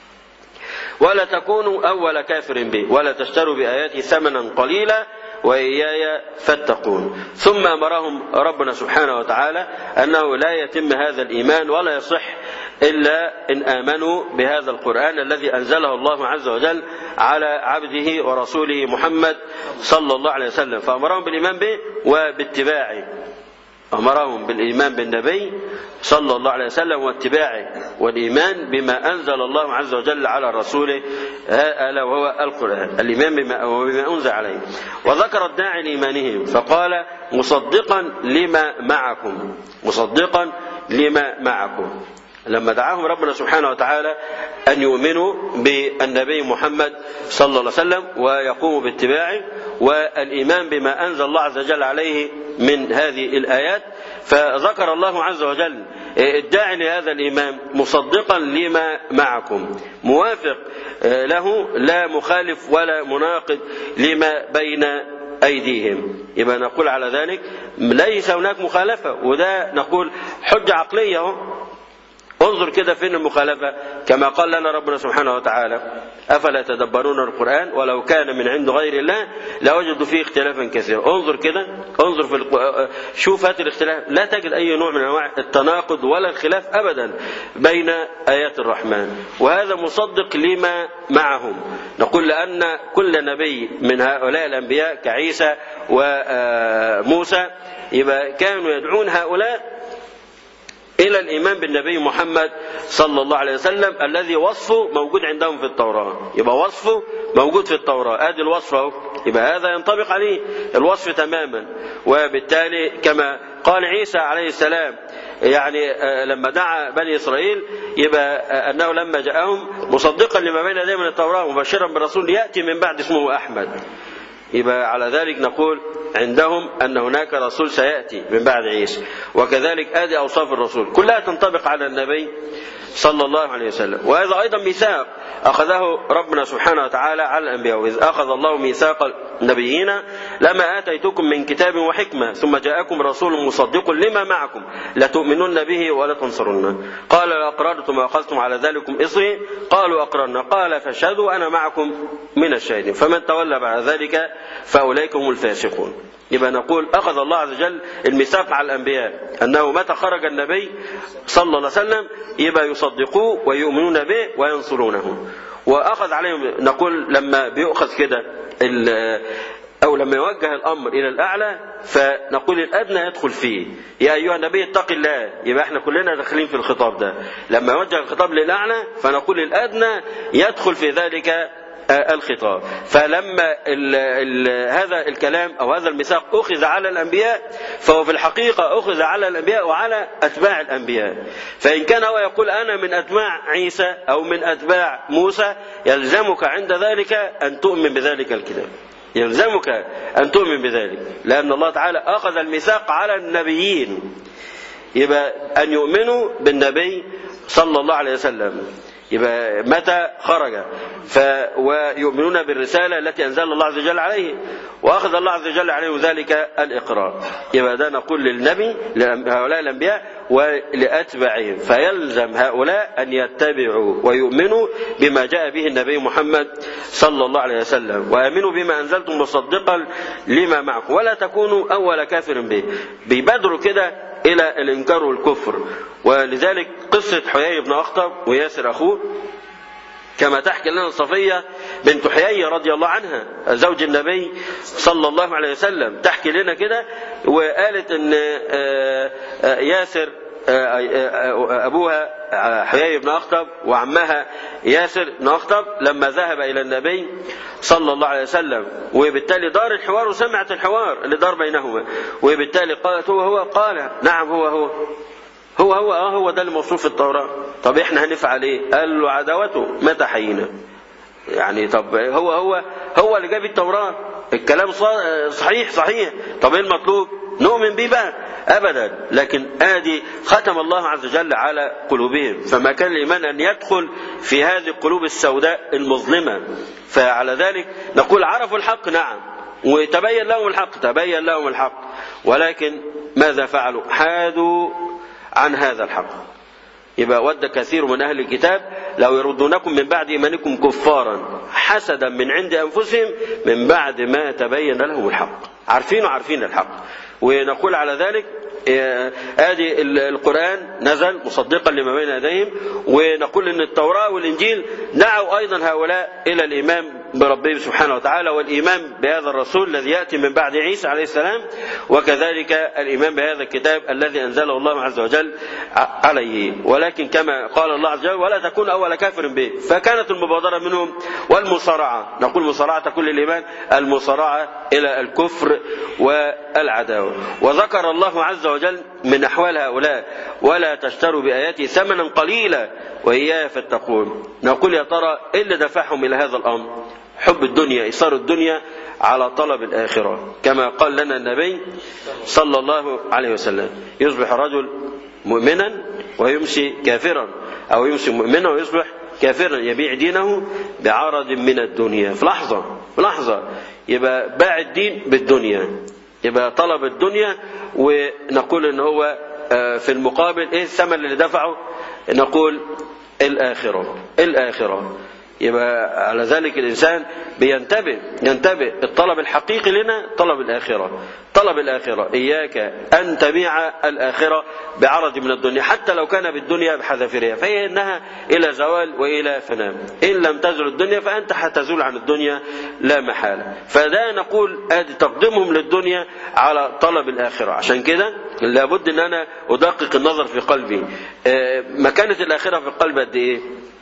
S3: ولا تكونوا أول كافر به ولا تشتروا بآياتي ثمنا قليلا وإياي فاتقون ثم أمرهم ربنا سبحانه وتعالى أنه لا يتم هذا الإيمان ولا يصح إلا إن آمنوا بهذا القرآن الذي أنزله الله عز وجل على عبده ورسوله محمد صلى الله عليه وسلم فأمرهم بالإيمان به وباتباعه أمرهم بالإيمان بالنبي صلى الله عليه وسلم واتباعه والإيمان بما أنزل الله عز وجل على رسوله ألا وهو القرآن الإيمان بما, وبما أنزل عليه وذكر الداعي لإيمانهم فقال مصدقا لما معكم مصدقا لما معكم لما دعاهم ربنا سبحانه وتعالى أن يؤمنوا بالنبي محمد صلى الله عليه وسلم ويقوموا باتباعه والإيمان بما أنزل الله عز وجل عليه من هذه الآيات فذكر الله عز وجل الداعي لهذا الإيمان مصدقا لما معكم موافق له لا مخالف ولا مناقض لما بين أيديهم يبقى نقول على ذلك ليس هناك مخالفة وده نقول حجة عقلية اهو انظر كده فين المخالفة كما قال لنا ربنا سبحانه وتعالى أفلا يتدبرون القرآن ولو كان من عند غير الله لوجدوا فيه اختلافا كثيرا انظر كده انظر في الق... شوف هات الاختلاف لا تجد أي نوع من أنواع التناقض ولا الخلاف أبدا بين آيات الرحمن وهذا مصدق لما معهم نقول لأن كل نبي من هؤلاء الأنبياء كعيسى وموسى يبقى كانوا يدعون هؤلاء إلى الإيمان بالنبي محمد صلى الله عليه وسلم الذي وصفه موجود عندهم في التوراة يبقى وصفه موجود في التوراة آدي الوصف أهو يبقى هذا ينطبق عليه الوصف تماما وبالتالي كما قال عيسى عليه السلام يعني لما دعا بني إسرائيل يبقى أنه لما جاءهم مصدقا لما بين يديه من التوراة مبشرا بالرسول يأتي من بعد اسمه أحمد يبقى على ذلك نقول عندهم أن هناك رسول سيأتي من بعد عيسى وكذلك آدي أوصاف الرسول كلها تنطبق على النبي صلى الله عليه وسلم وهذا أيضا ميثاق أخذه ربنا سبحانه وتعالى على الأنبياء وإذ أخذ الله ميثاق النبيين لما آتيتكم من كتاب وحكمة ثم جاءكم رسول مصدق لما معكم لتؤمنن به ولا تنصرن قال أقررتم وأخذتم على ذلكم إصري قالوا أقررنا قال فاشهدوا أنا معكم من الشاهدين فمن تولى بعد ذلك فأولئك هم الفاسقون يبقى نقول أخذ الله عز وجل الميثاق على الأنبياء أنه متى خرج النبي صلى الله عليه وسلم يبقى يصدقوه ويؤمنون به وينصرونه وأخذ عليهم نقول لما بيؤخذ كده أو لما يوجه الأمر إلى الأعلى فنقول الأدنى يدخل فيه يا أيها النبي اتق الله يبقى احنا كلنا داخلين في الخطاب ده لما يوجه الخطاب للأعلى فنقول الأدنى يدخل في ذلك الخطاب فلما ال ال هذا الكلام أو هذا الميثاق أخذ على الأنبياء فهو في الحقيقة أخذ على الأنبياء وعلى أتباع الأنبياء فإن كان هو يقول أنا من أتباع عيسى أو من أتباع موسى يلزمك عند ذلك أن تؤمن بذلك الكتاب يلزمك أن تؤمن بذلك لأن الله تعالى أخذ الميثاق على النبيين يبقى أن يؤمنوا بالنبي صلى الله عليه وسلم يبقى متى خرج ف ويؤمنون بالرسالة التي أنزل الله عز وجل عليه وأخذ الله عز وجل عليه ذلك الإقرار يبقى ده نقول للنبي لهؤلاء الأنبياء ولأتباعهم فيلزم هؤلاء أن يتبعوا ويؤمنوا بما جاء به النبي محمد صلى الله عليه وسلم وآمنوا بما أنزلتم مصدقا لما معكم ولا تكونوا أول كافر به بيبادروا كده إلى الإنكار والكفر ولذلك قصة حيي بن أخطب وياسر أخوه كما تحكي لنا صفية بنت حيي رضي الله عنها زوج النبي صلى الله عليه وسلم تحكي لنا كده وقالت ان ياسر أبوها حيي بن أخطب وعمها ياسر بن أخطب لما ذهب إلى النبي صلى الله عليه وسلم وبالتالي دار الحوار وسمعت الحوار اللي دار بينهما وبالتالي قالت هو هو قال نعم هو هو هو هو اه هو ده الموصوف في التوراة طب احنا هنفعل ايه قال له عداوته متى حينا يعني طب هو هو هو اللي جاب التوراة الكلام صحيح صحيح طب ايه المطلوب نؤمن به بقى ابدا لكن ادي ختم الله عز وجل على قلوبهم فما كان الايمان ان يدخل في هذه القلوب السوداء المظلمه فعلى ذلك نقول عرفوا الحق نعم وتبين لهم الحق تبين لهم الحق ولكن ماذا فعلوا حادوا عن هذا الحق يبقى ود كثير من أهل الكتاب لو يردونكم من بعد إيمانكم كفارا حسدا من عند أنفسهم من بعد ما تبين لهم الحق عارفين وعارفين الحق ونقول على ذلك ادي القران نزل مصدقا لما بين يديهم ونقول ان التوراه والانجيل دعوا ايضا هؤلاء الى الايمان بربهم سبحانه وتعالى والايمان بهذا الرسول الذي ياتي من بعد عيسى عليه السلام وكذلك الايمان بهذا الكتاب الذي انزله الله عز وجل عليه ولكن كما قال الله عز وجل ولا تكون اول كافر به فكانت المبادره منهم والمصارعه نقول مصارعه كل الايمان المصارعه الى الكفر والعداوه وذكر الله عز وجل من أحوال هؤلاء ولا تشتروا بآياتي ثمنا قليلا وإياي فاتقون نقول يا ترى إيه اللي دفعهم إلى هذا الأمر حب الدنيا إيثار الدنيا على طلب الآخرة كما قال لنا النبي صلى الله عليه وسلم يصبح رجل مؤمنا ويمسي كافرا أو يمسي مؤمنا ويصبح كافرا يبيع دينه بعرض من الدنيا في لحظة في لحظة يبقى باع الدين بالدنيا يبقى طلب الدنيا ونقول ان هو في المقابل ايه الثمن اللي دفعه نقول الاخره الاخره يبقى على ذلك الانسان بينتبه ينتبه الطلب الحقيقي لنا طلب الاخره طلب الاخره اياك ان تبيع الاخره بعرض من الدنيا حتى لو كان بالدنيا بحذافيرها فهي انها الى زوال والى فناء ان لم تزل الدنيا فانت حتزول عن الدنيا لا محاله فده نقول ادي تقديمهم للدنيا على طلب الاخره عشان كده لابد ان انا ادقق النظر في قلبي مكانه الاخره في القلب قد ايه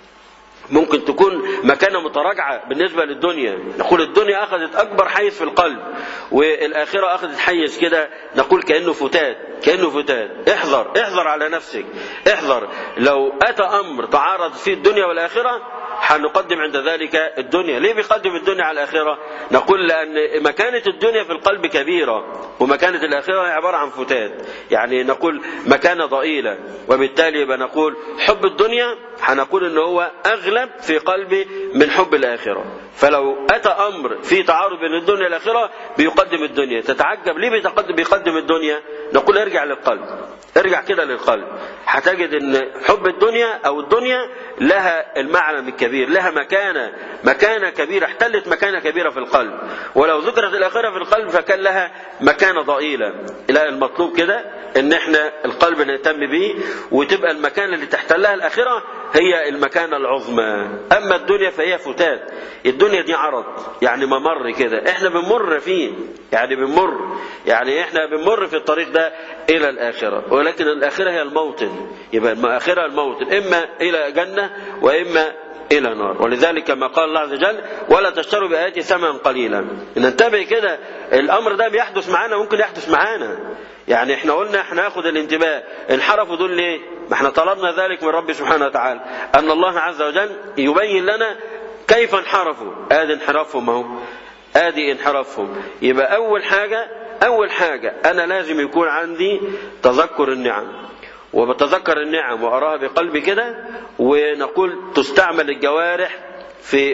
S3: ممكن تكون مكانة متراجعة بالنسبة للدنيا نقول الدنيا أخذت أكبر حيز في القلب والآخرة أخذت حيز كده نقول كأنه فتات كأنه فتات احذر احذر على نفسك احذر لو أتى أمر تعارض فيه الدنيا والآخرة هنقدم عند ذلك الدنيا ليه بيقدم الدنيا على الآخرة نقول لأن مكانة الدنيا في القلب كبيرة ومكانة الآخرة هي عبارة عن فتات يعني نقول مكانة ضئيلة وبالتالي يبقى نقول حب الدنيا هنقول ان هو اغلب في قلبي من حب الاخره فلو اتى امر في تعارض بين الدنيا والاخره بيقدم الدنيا تتعجب ليه بيتقدم بيقدم الدنيا نقول ارجع للقلب ارجع كده للقلب هتجد ان حب الدنيا او الدنيا لها المعنى الكبير لها مكانه مكانه كبيره احتلت مكانه كبيره في القلب ولو ذكرت الاخره في القلب فكان لها مكانه ضئيله لا المطلوب كده ان احنا القلب نهتم به وتبقى المكان اللي تحتلها الاخره هي المكانة العظمى أما الدنيا فهي فتات الدنيا دي عرض يعني ممر كده احنا بنمر فيه يعني بنمر يعني احنا بنمر في الطريق ده إلى الآخرة ولكن الآخرة هي الموطن يبقى الآخرة الموطن إما إلى جنة وإما إلى نار ولذلك كما قال الله عز وجل ولا تشتروا بآياتي ثمنا قليلا ننتبه كده الأمر ده بيحدث معانا ممكن يحدث معانا يعني احنا قلنا احنا ناخد الانتباه انحرفوا دول ليه ما احنا طلبنا ذلك من رب سبحانه وتعالى ان الله عز وجل يبين لنا كيف انحرفوا ادي انحرافهم اهو ادي انحرافهم يبقى اول حاجه اول حاجه انا لازم يكون عندي تذكر النعم وبتذكر النعم واراها بقلبي كده ونقول تستعمل الجوارح في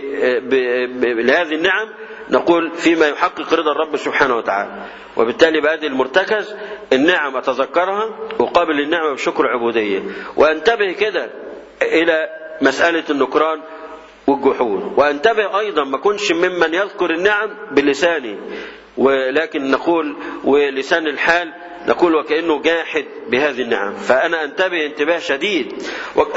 S3: لهذه النعم نقول فيما يحقق رضا الرب سبحانه وتعالى وبالتالي بهذه المرتكز النعم أتذكرها وقابل النعمة بشكر عبودية وأنتبه كده إلى مسألة النكران والجحود وأنتبه أيضا ما كنش ممن يذكر النعم بلسانه ولكن نقول ولسان الحال نقول وكأنه جاحد بهذه النعم فأنا أنتبه انتباه شديد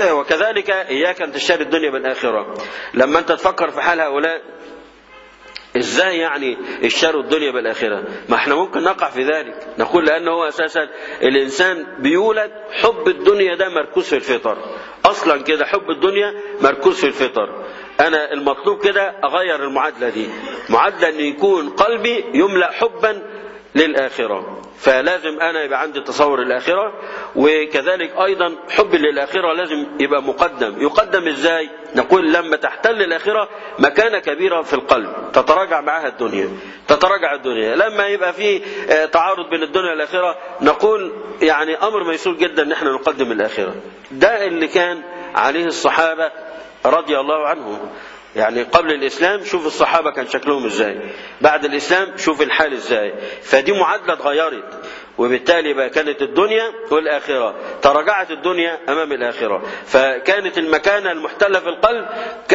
S3: وكذلك إياك أن تشتري الدنيا بالآخرة لما أنت تفكر في حال هؤلاء ازاي يعني اشتروا الدنيا بالاخره ما احنا ممكن نقع في ذلك نقول لان هو اساسا الانسان بيولد حب الدنيا ده مركوز في الفطر اصلا كده حب الدنيا مركوز في الفطر انا المطلوب كده اغير المعادله دي معادله ان يكون قلبي يملا حبا للاخره فلازم انا يبقى عندي تصور الاخره وكذلك ايضا حب للاخره لازم يبقى مقدم يقدم ازاي نقول لما تحتل الاخره مكانه كبيره في القلب تتراجع معها الدنيا تتراجع الدنيا لما يبقى في تعارض بين الدنيا والاخره نقول يعني امر ميسور جدا ان احنا نقدم الاخره ده اللي كان عليه الصحابه رضي الله عنهم يعني قبل الإسلام شوف الصحابة كان شكلهم إزاي بعد الإسلام شوف الحال إزاي فدي معادلة اتغيرت وبالتالي بقى كانت الدنيا والآخرة تراجعت الدنيا أمام الآخرة فكانت المكانة المحتلة في القلب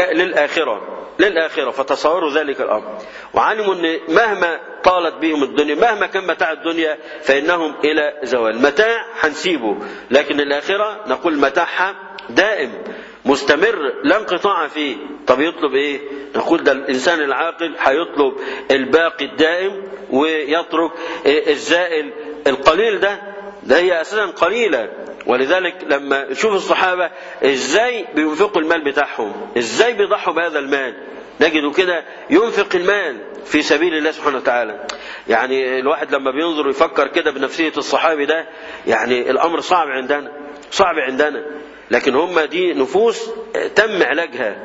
S3: للآخرة للآخرة فتصوروا ذلك الأمر وعلموا أن مهما طالت بهم الدنيا مهما كان متاع الدنيا فإنهم إلى زوال متاع هنسيبه لكن الآخرة نقول متاعها دائم مستمر لا انقطاع فيه طب يطلب ايه نقول ده الانسان العاقل هيطلب الباقي الدائم ويترك الزائل القليل ده ده هي اساسا قليله ولذلك لما نشوف الصحابه ازاي بينفقوا المال بتاعهم ازاي بيضحوا بهذا المال نجد كده ينفق المال في سبيل الله سبحانه وتعالى يعني الواحد لما بينظر ويفكر كده بنفسيه الصحابي ده يعني الامر صعب عندنا صعب عندنا لكن هم دي نفوس تم علاجها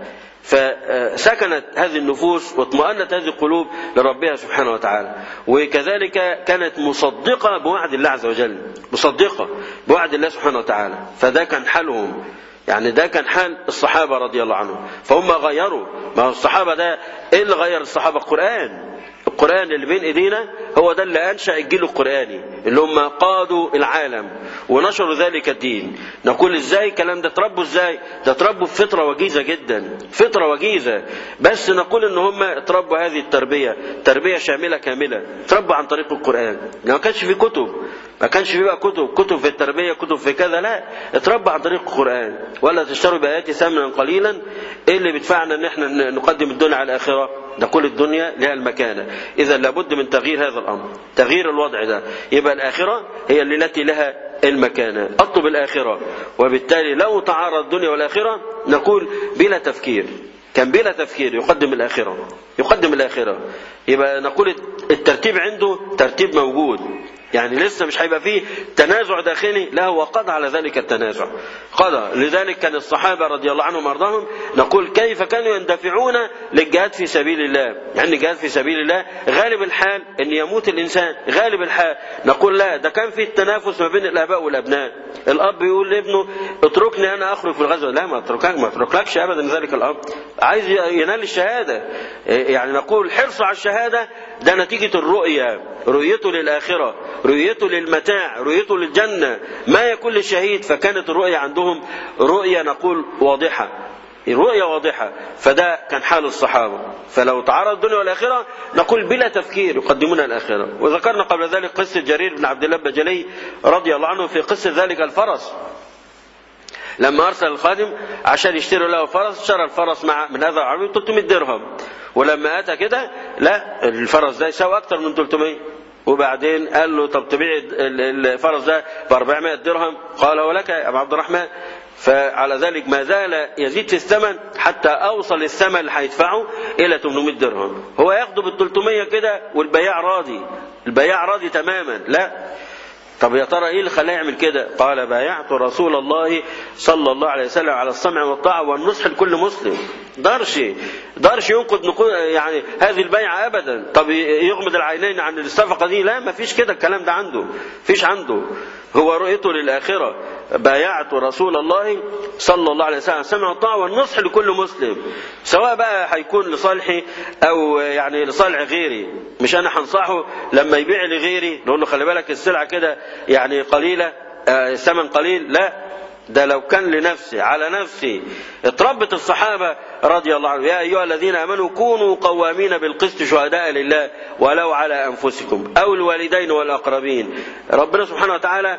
S3: فسكنت هذه النفوس واطمأنت هذه القلوب لربها سبحانه وتعالى وكذلك كانت مصدقة بوعد الله عز وجل مصدقة بوعد الله سبحانه وتعالى فده كان حالهم يعني ده كان حال الصحابة رضي الله عنهم فهم غيروا ما هو الصحابة ده ايه اللي غير الصحابة القرآن القرآن اللي بين ايدينا هو ده اللي انشأ الجيل القرآني اللي هم قادوا العالم ونشروا ذلك الدين نقول ازاي الكلام ده تربوا ازاي ده تربوا في فطرة وجيزة جدا فطرة وجيزة بس نقول ان هم تربوا هذه التربية تربية شاملة كاملة تربوا عن طريق القرآن ما كانش في كتب ما كانش في بقى كتب كتب في التربية كتب في كذا لا اتربى عن طريق القرآن ولا تشتروا بآياتي ثمنا قليلا ايه اللي بيدفعنا ان احنا نقدم الدنيا على الآخرة نقول الدنيا لها المكانة إذا لابد من تغيير هذا الأمر تغيير الوضع ده يبقى الآخرة هي التي لها المكانة أطلب الآخرة وبالتالي لو تعارض الدنيا والآخرة نقول بلا تفكير كان بلا تفكير يقدم الآخرة يقدم الآخرة يبقى نقول الترتيب عنده ترتيب موجود يعني لسه مش هيبقى فيه تنازع داخلي لا هو قضى على ذلك التنازع قضى لذلك كان الصحابة رضي الله عنهم وارضاهم نقول كيف كانوا يندفعون للجهاد في سبيل الله يعني الجهاد في سبيل الله غالب الحال ان يموت الانسان غالب الحال نقول لا ده كان في التنافس ما بين الاباء والابناء الاب يقول لابنه اتركني انا اخرج في الغزوه لا ما اتركك ما اتركلكش ابدا ذلك الاب عايز ينال الشهاده يعني نقول حرصه على الشهاده ده نتيجه الرؤيه رؤيته للاخره رؤيته للمتاع رؤيته للجنة ما يكون للشهيد فكانت الرؤية عندهم رؤية نقول واضحة رؤية واضحة فده كان حال الصحابة فلو تعارض الدنيا والآخرة نقول بلا تفكير يقدمون الآخرة وذكرنا قبل ذلك قصة جرير بن عبد الله البجلي رضي الله عنه في قصة ذلك الفرس لما أرسل الخادم عشان يشتري له فرس اشترى الفرس مع من هذا العربي 300 درهم ولما أتى كده لا الفرس ده يساوي أكثر من 300 وبعدين قال له طب تبيع الفرس ده ب 400 درهم قال ولك يا ابو عبد الرحمن فعلى ذلك ما زال يزيد في الثمن حتى اوصل الثمن اللي هيدفعه الى 800 درهم هو ياخده بال 300 كده والبياع راضي البياع راضي تماما لا طب يا ترى ايه اللي خلاه يعمل كده؟ قال بايعت رسول الله صلى الله عليه وسلم على السمع والطاعه والنصح لكل مسلم. دارش دارش ينقد نقود يعني هذه البيعه ابدا، طب يغمض العينين عن الصفقه دي؟ لا ما فيش كده الكلام ده عنده، فيش عنده. هو رؤيته للاخره بايعت رسول الله صلى الله عليه وسلم سمع الطاعه والنصح لكل مسلم سواء بقى هيكون لصالحي او يعني لصالح غيري مش انا هنصحه لما يبيع لغيري نقول له خلي بالك السلعه كده يعني قليله آه ثمن قليل لا ده لو كان لنفسي على نفسي اتربت الصحابة رضي الله عنهم يا أيها الذين آمنوا كونوا قوامين بالقسط شهداء لله ولو على أنفسكم أو الوالدين والأقربين ربنا سبحانه وتعالى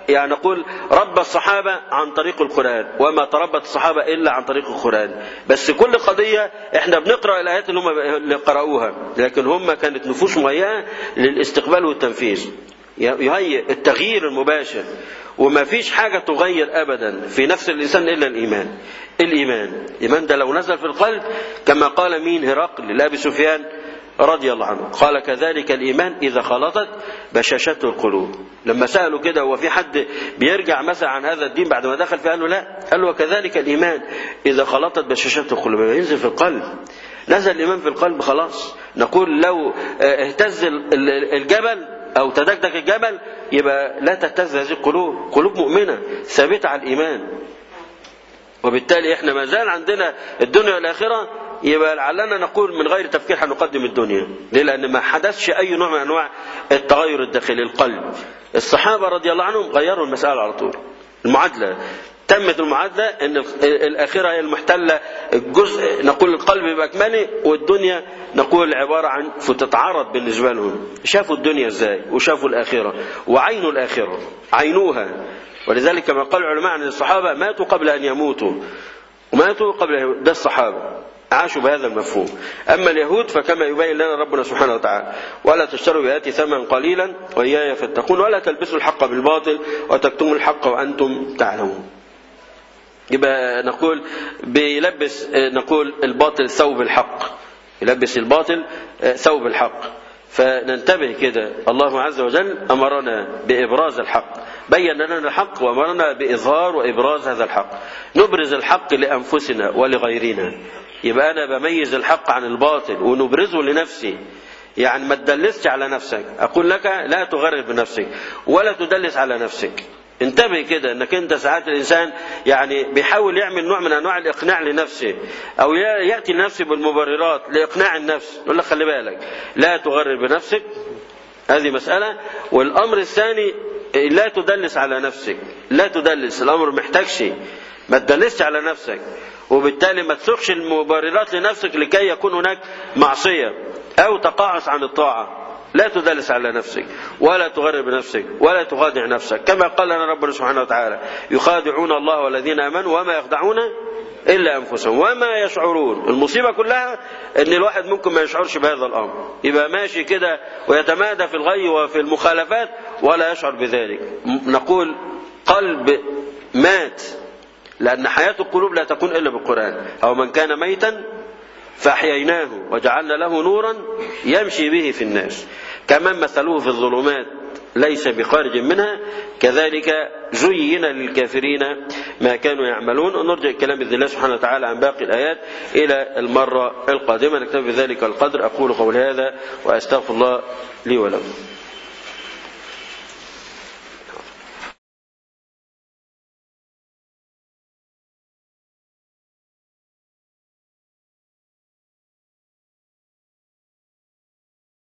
S3: يعني نقول رب الصحابة عن طريق القرآن وما تربت الصحابة إلا عن طريق القرآن بس كل قضية احنا بنقرأ الآيات اللي هم اللي قرأوها لكن هم كانت نفوس مهيئة للاستقبال والتنفيذ يهيئ التغيير المباشر وما فيش حاجة تغير أبدا في نفس الإنسان إلا الإيمان الإيمان الإيمان ده لو نزل في القلب كما قال مين هرقل لأبي سفيان رضي الله عنه قال كذلك الإيمان إذا خلطت بشاشته القلوب لما سألوا كده هو في حد بيرجع مثلا عن هذا الدين بعد ما دخل فيه قال له لا قال له كذلك الإيمان إذا خلطت بشاشته القلوب ينزل في القلب نزل الإيمان في القلب خلاص نقول لو اهتز الجبل أو تدكدك الجبل يبقى لا تهتز هذه القلوب قلوب مؤمنة ثابتة على الإيمان وبالتالي احنا ما زال عندنا الدنيا والآخرة يبقى لعلنا نقول من غير تفكير هنقدم الدنيا ليه لأن ما حدثش أي نوع من أنواع التغير الداخلي القلب الصحابة رضي الله عنهم غيروا المسألة على طول المعادلة تمت المعادلة ان الآخرة هي المحتلة الجزء نقول القلب بأكمله والدنيا نقول عبارة عن فتتعارض بالنسبة لهم شافوا الدنيا ازاي وشافوا الآخرة وعينوا الآخرة عينوها ولذلك كما قال العلماء عن الصحابة ماتوا قبل أن يموتوا وماتوا قبل أن يموتوا ده الصحابة عاشوا بهذا المفهوم أما اليهود فكما يبين لنا ربنا سبحانه وتعالى ولا تشتروا بآياتي ثمنا قليلا وإياي فاتقون ولا تلبسوا الحق بالباطل وتكتموا الحق وأنتم تعلمون يبقى نقول بيلبس نقول الباطل ثوب الحق يلبس الباطل ثوب الحق فننتبه كده الله عز وجل أمرنا بإبراز الحق بين لنا الحق وأمرنا بإظهار وإبراز هذا الحق نبرز الحق لأنفسنا ولغيرنا يبقى أنا بميز الحق عن الباطل ونبرزه لنفسي يعني ما تدلسش على نفسك أقول لك لا تغرر بنفسك ولا تدلس على نفسك انتبه كده انك انت ساعات الانسان يعني بيحاول يعمل نوع من انواع الاقناع لنفسه او ياتي لنفسه بالمبررات لاقناع النفس يقول لك خلي بالك لا تغرر بنفسك هذه مساله والامر الثاني لا تدلس على نفسك لا تدلس الامر محتاجش ما تدلسش على نفسك وبالتالي ما تسوقش المبررات لنفسك لكي يكون هناك معصيه او تقاعس عن الطاعه لا تدلس على نفسك ولا تغرب نفسك ولا تخادع نفسك كما قال لنا ربنا سبحانه وتعالى يخادعون الله والذين امنوا وما يخدعون الا انفسهم وما يشعرون المصيبه كلها ان الواحد ممكن ما يشعرش بهذا الامر يبقى ماشي كده ويتمادى في الغي وفي المخالفات ولا يشعر بذلك نقول قلب مات لان حياه القلوب لا تكون الا بالقران او من كان ميتا فأحييناه وجعلنا له نورا يمشي به في الناس كمن مثلوه في الظلمات ليس بخارج منها كذلك زين للكافرين ما كانوا يعملون ونرجع كلام باذن الله سبحانه وتعالى عن باقي الايات الى المره القادمه نكتفي بذلك القدر اقول قول هذا واستغفر الله لي ولكم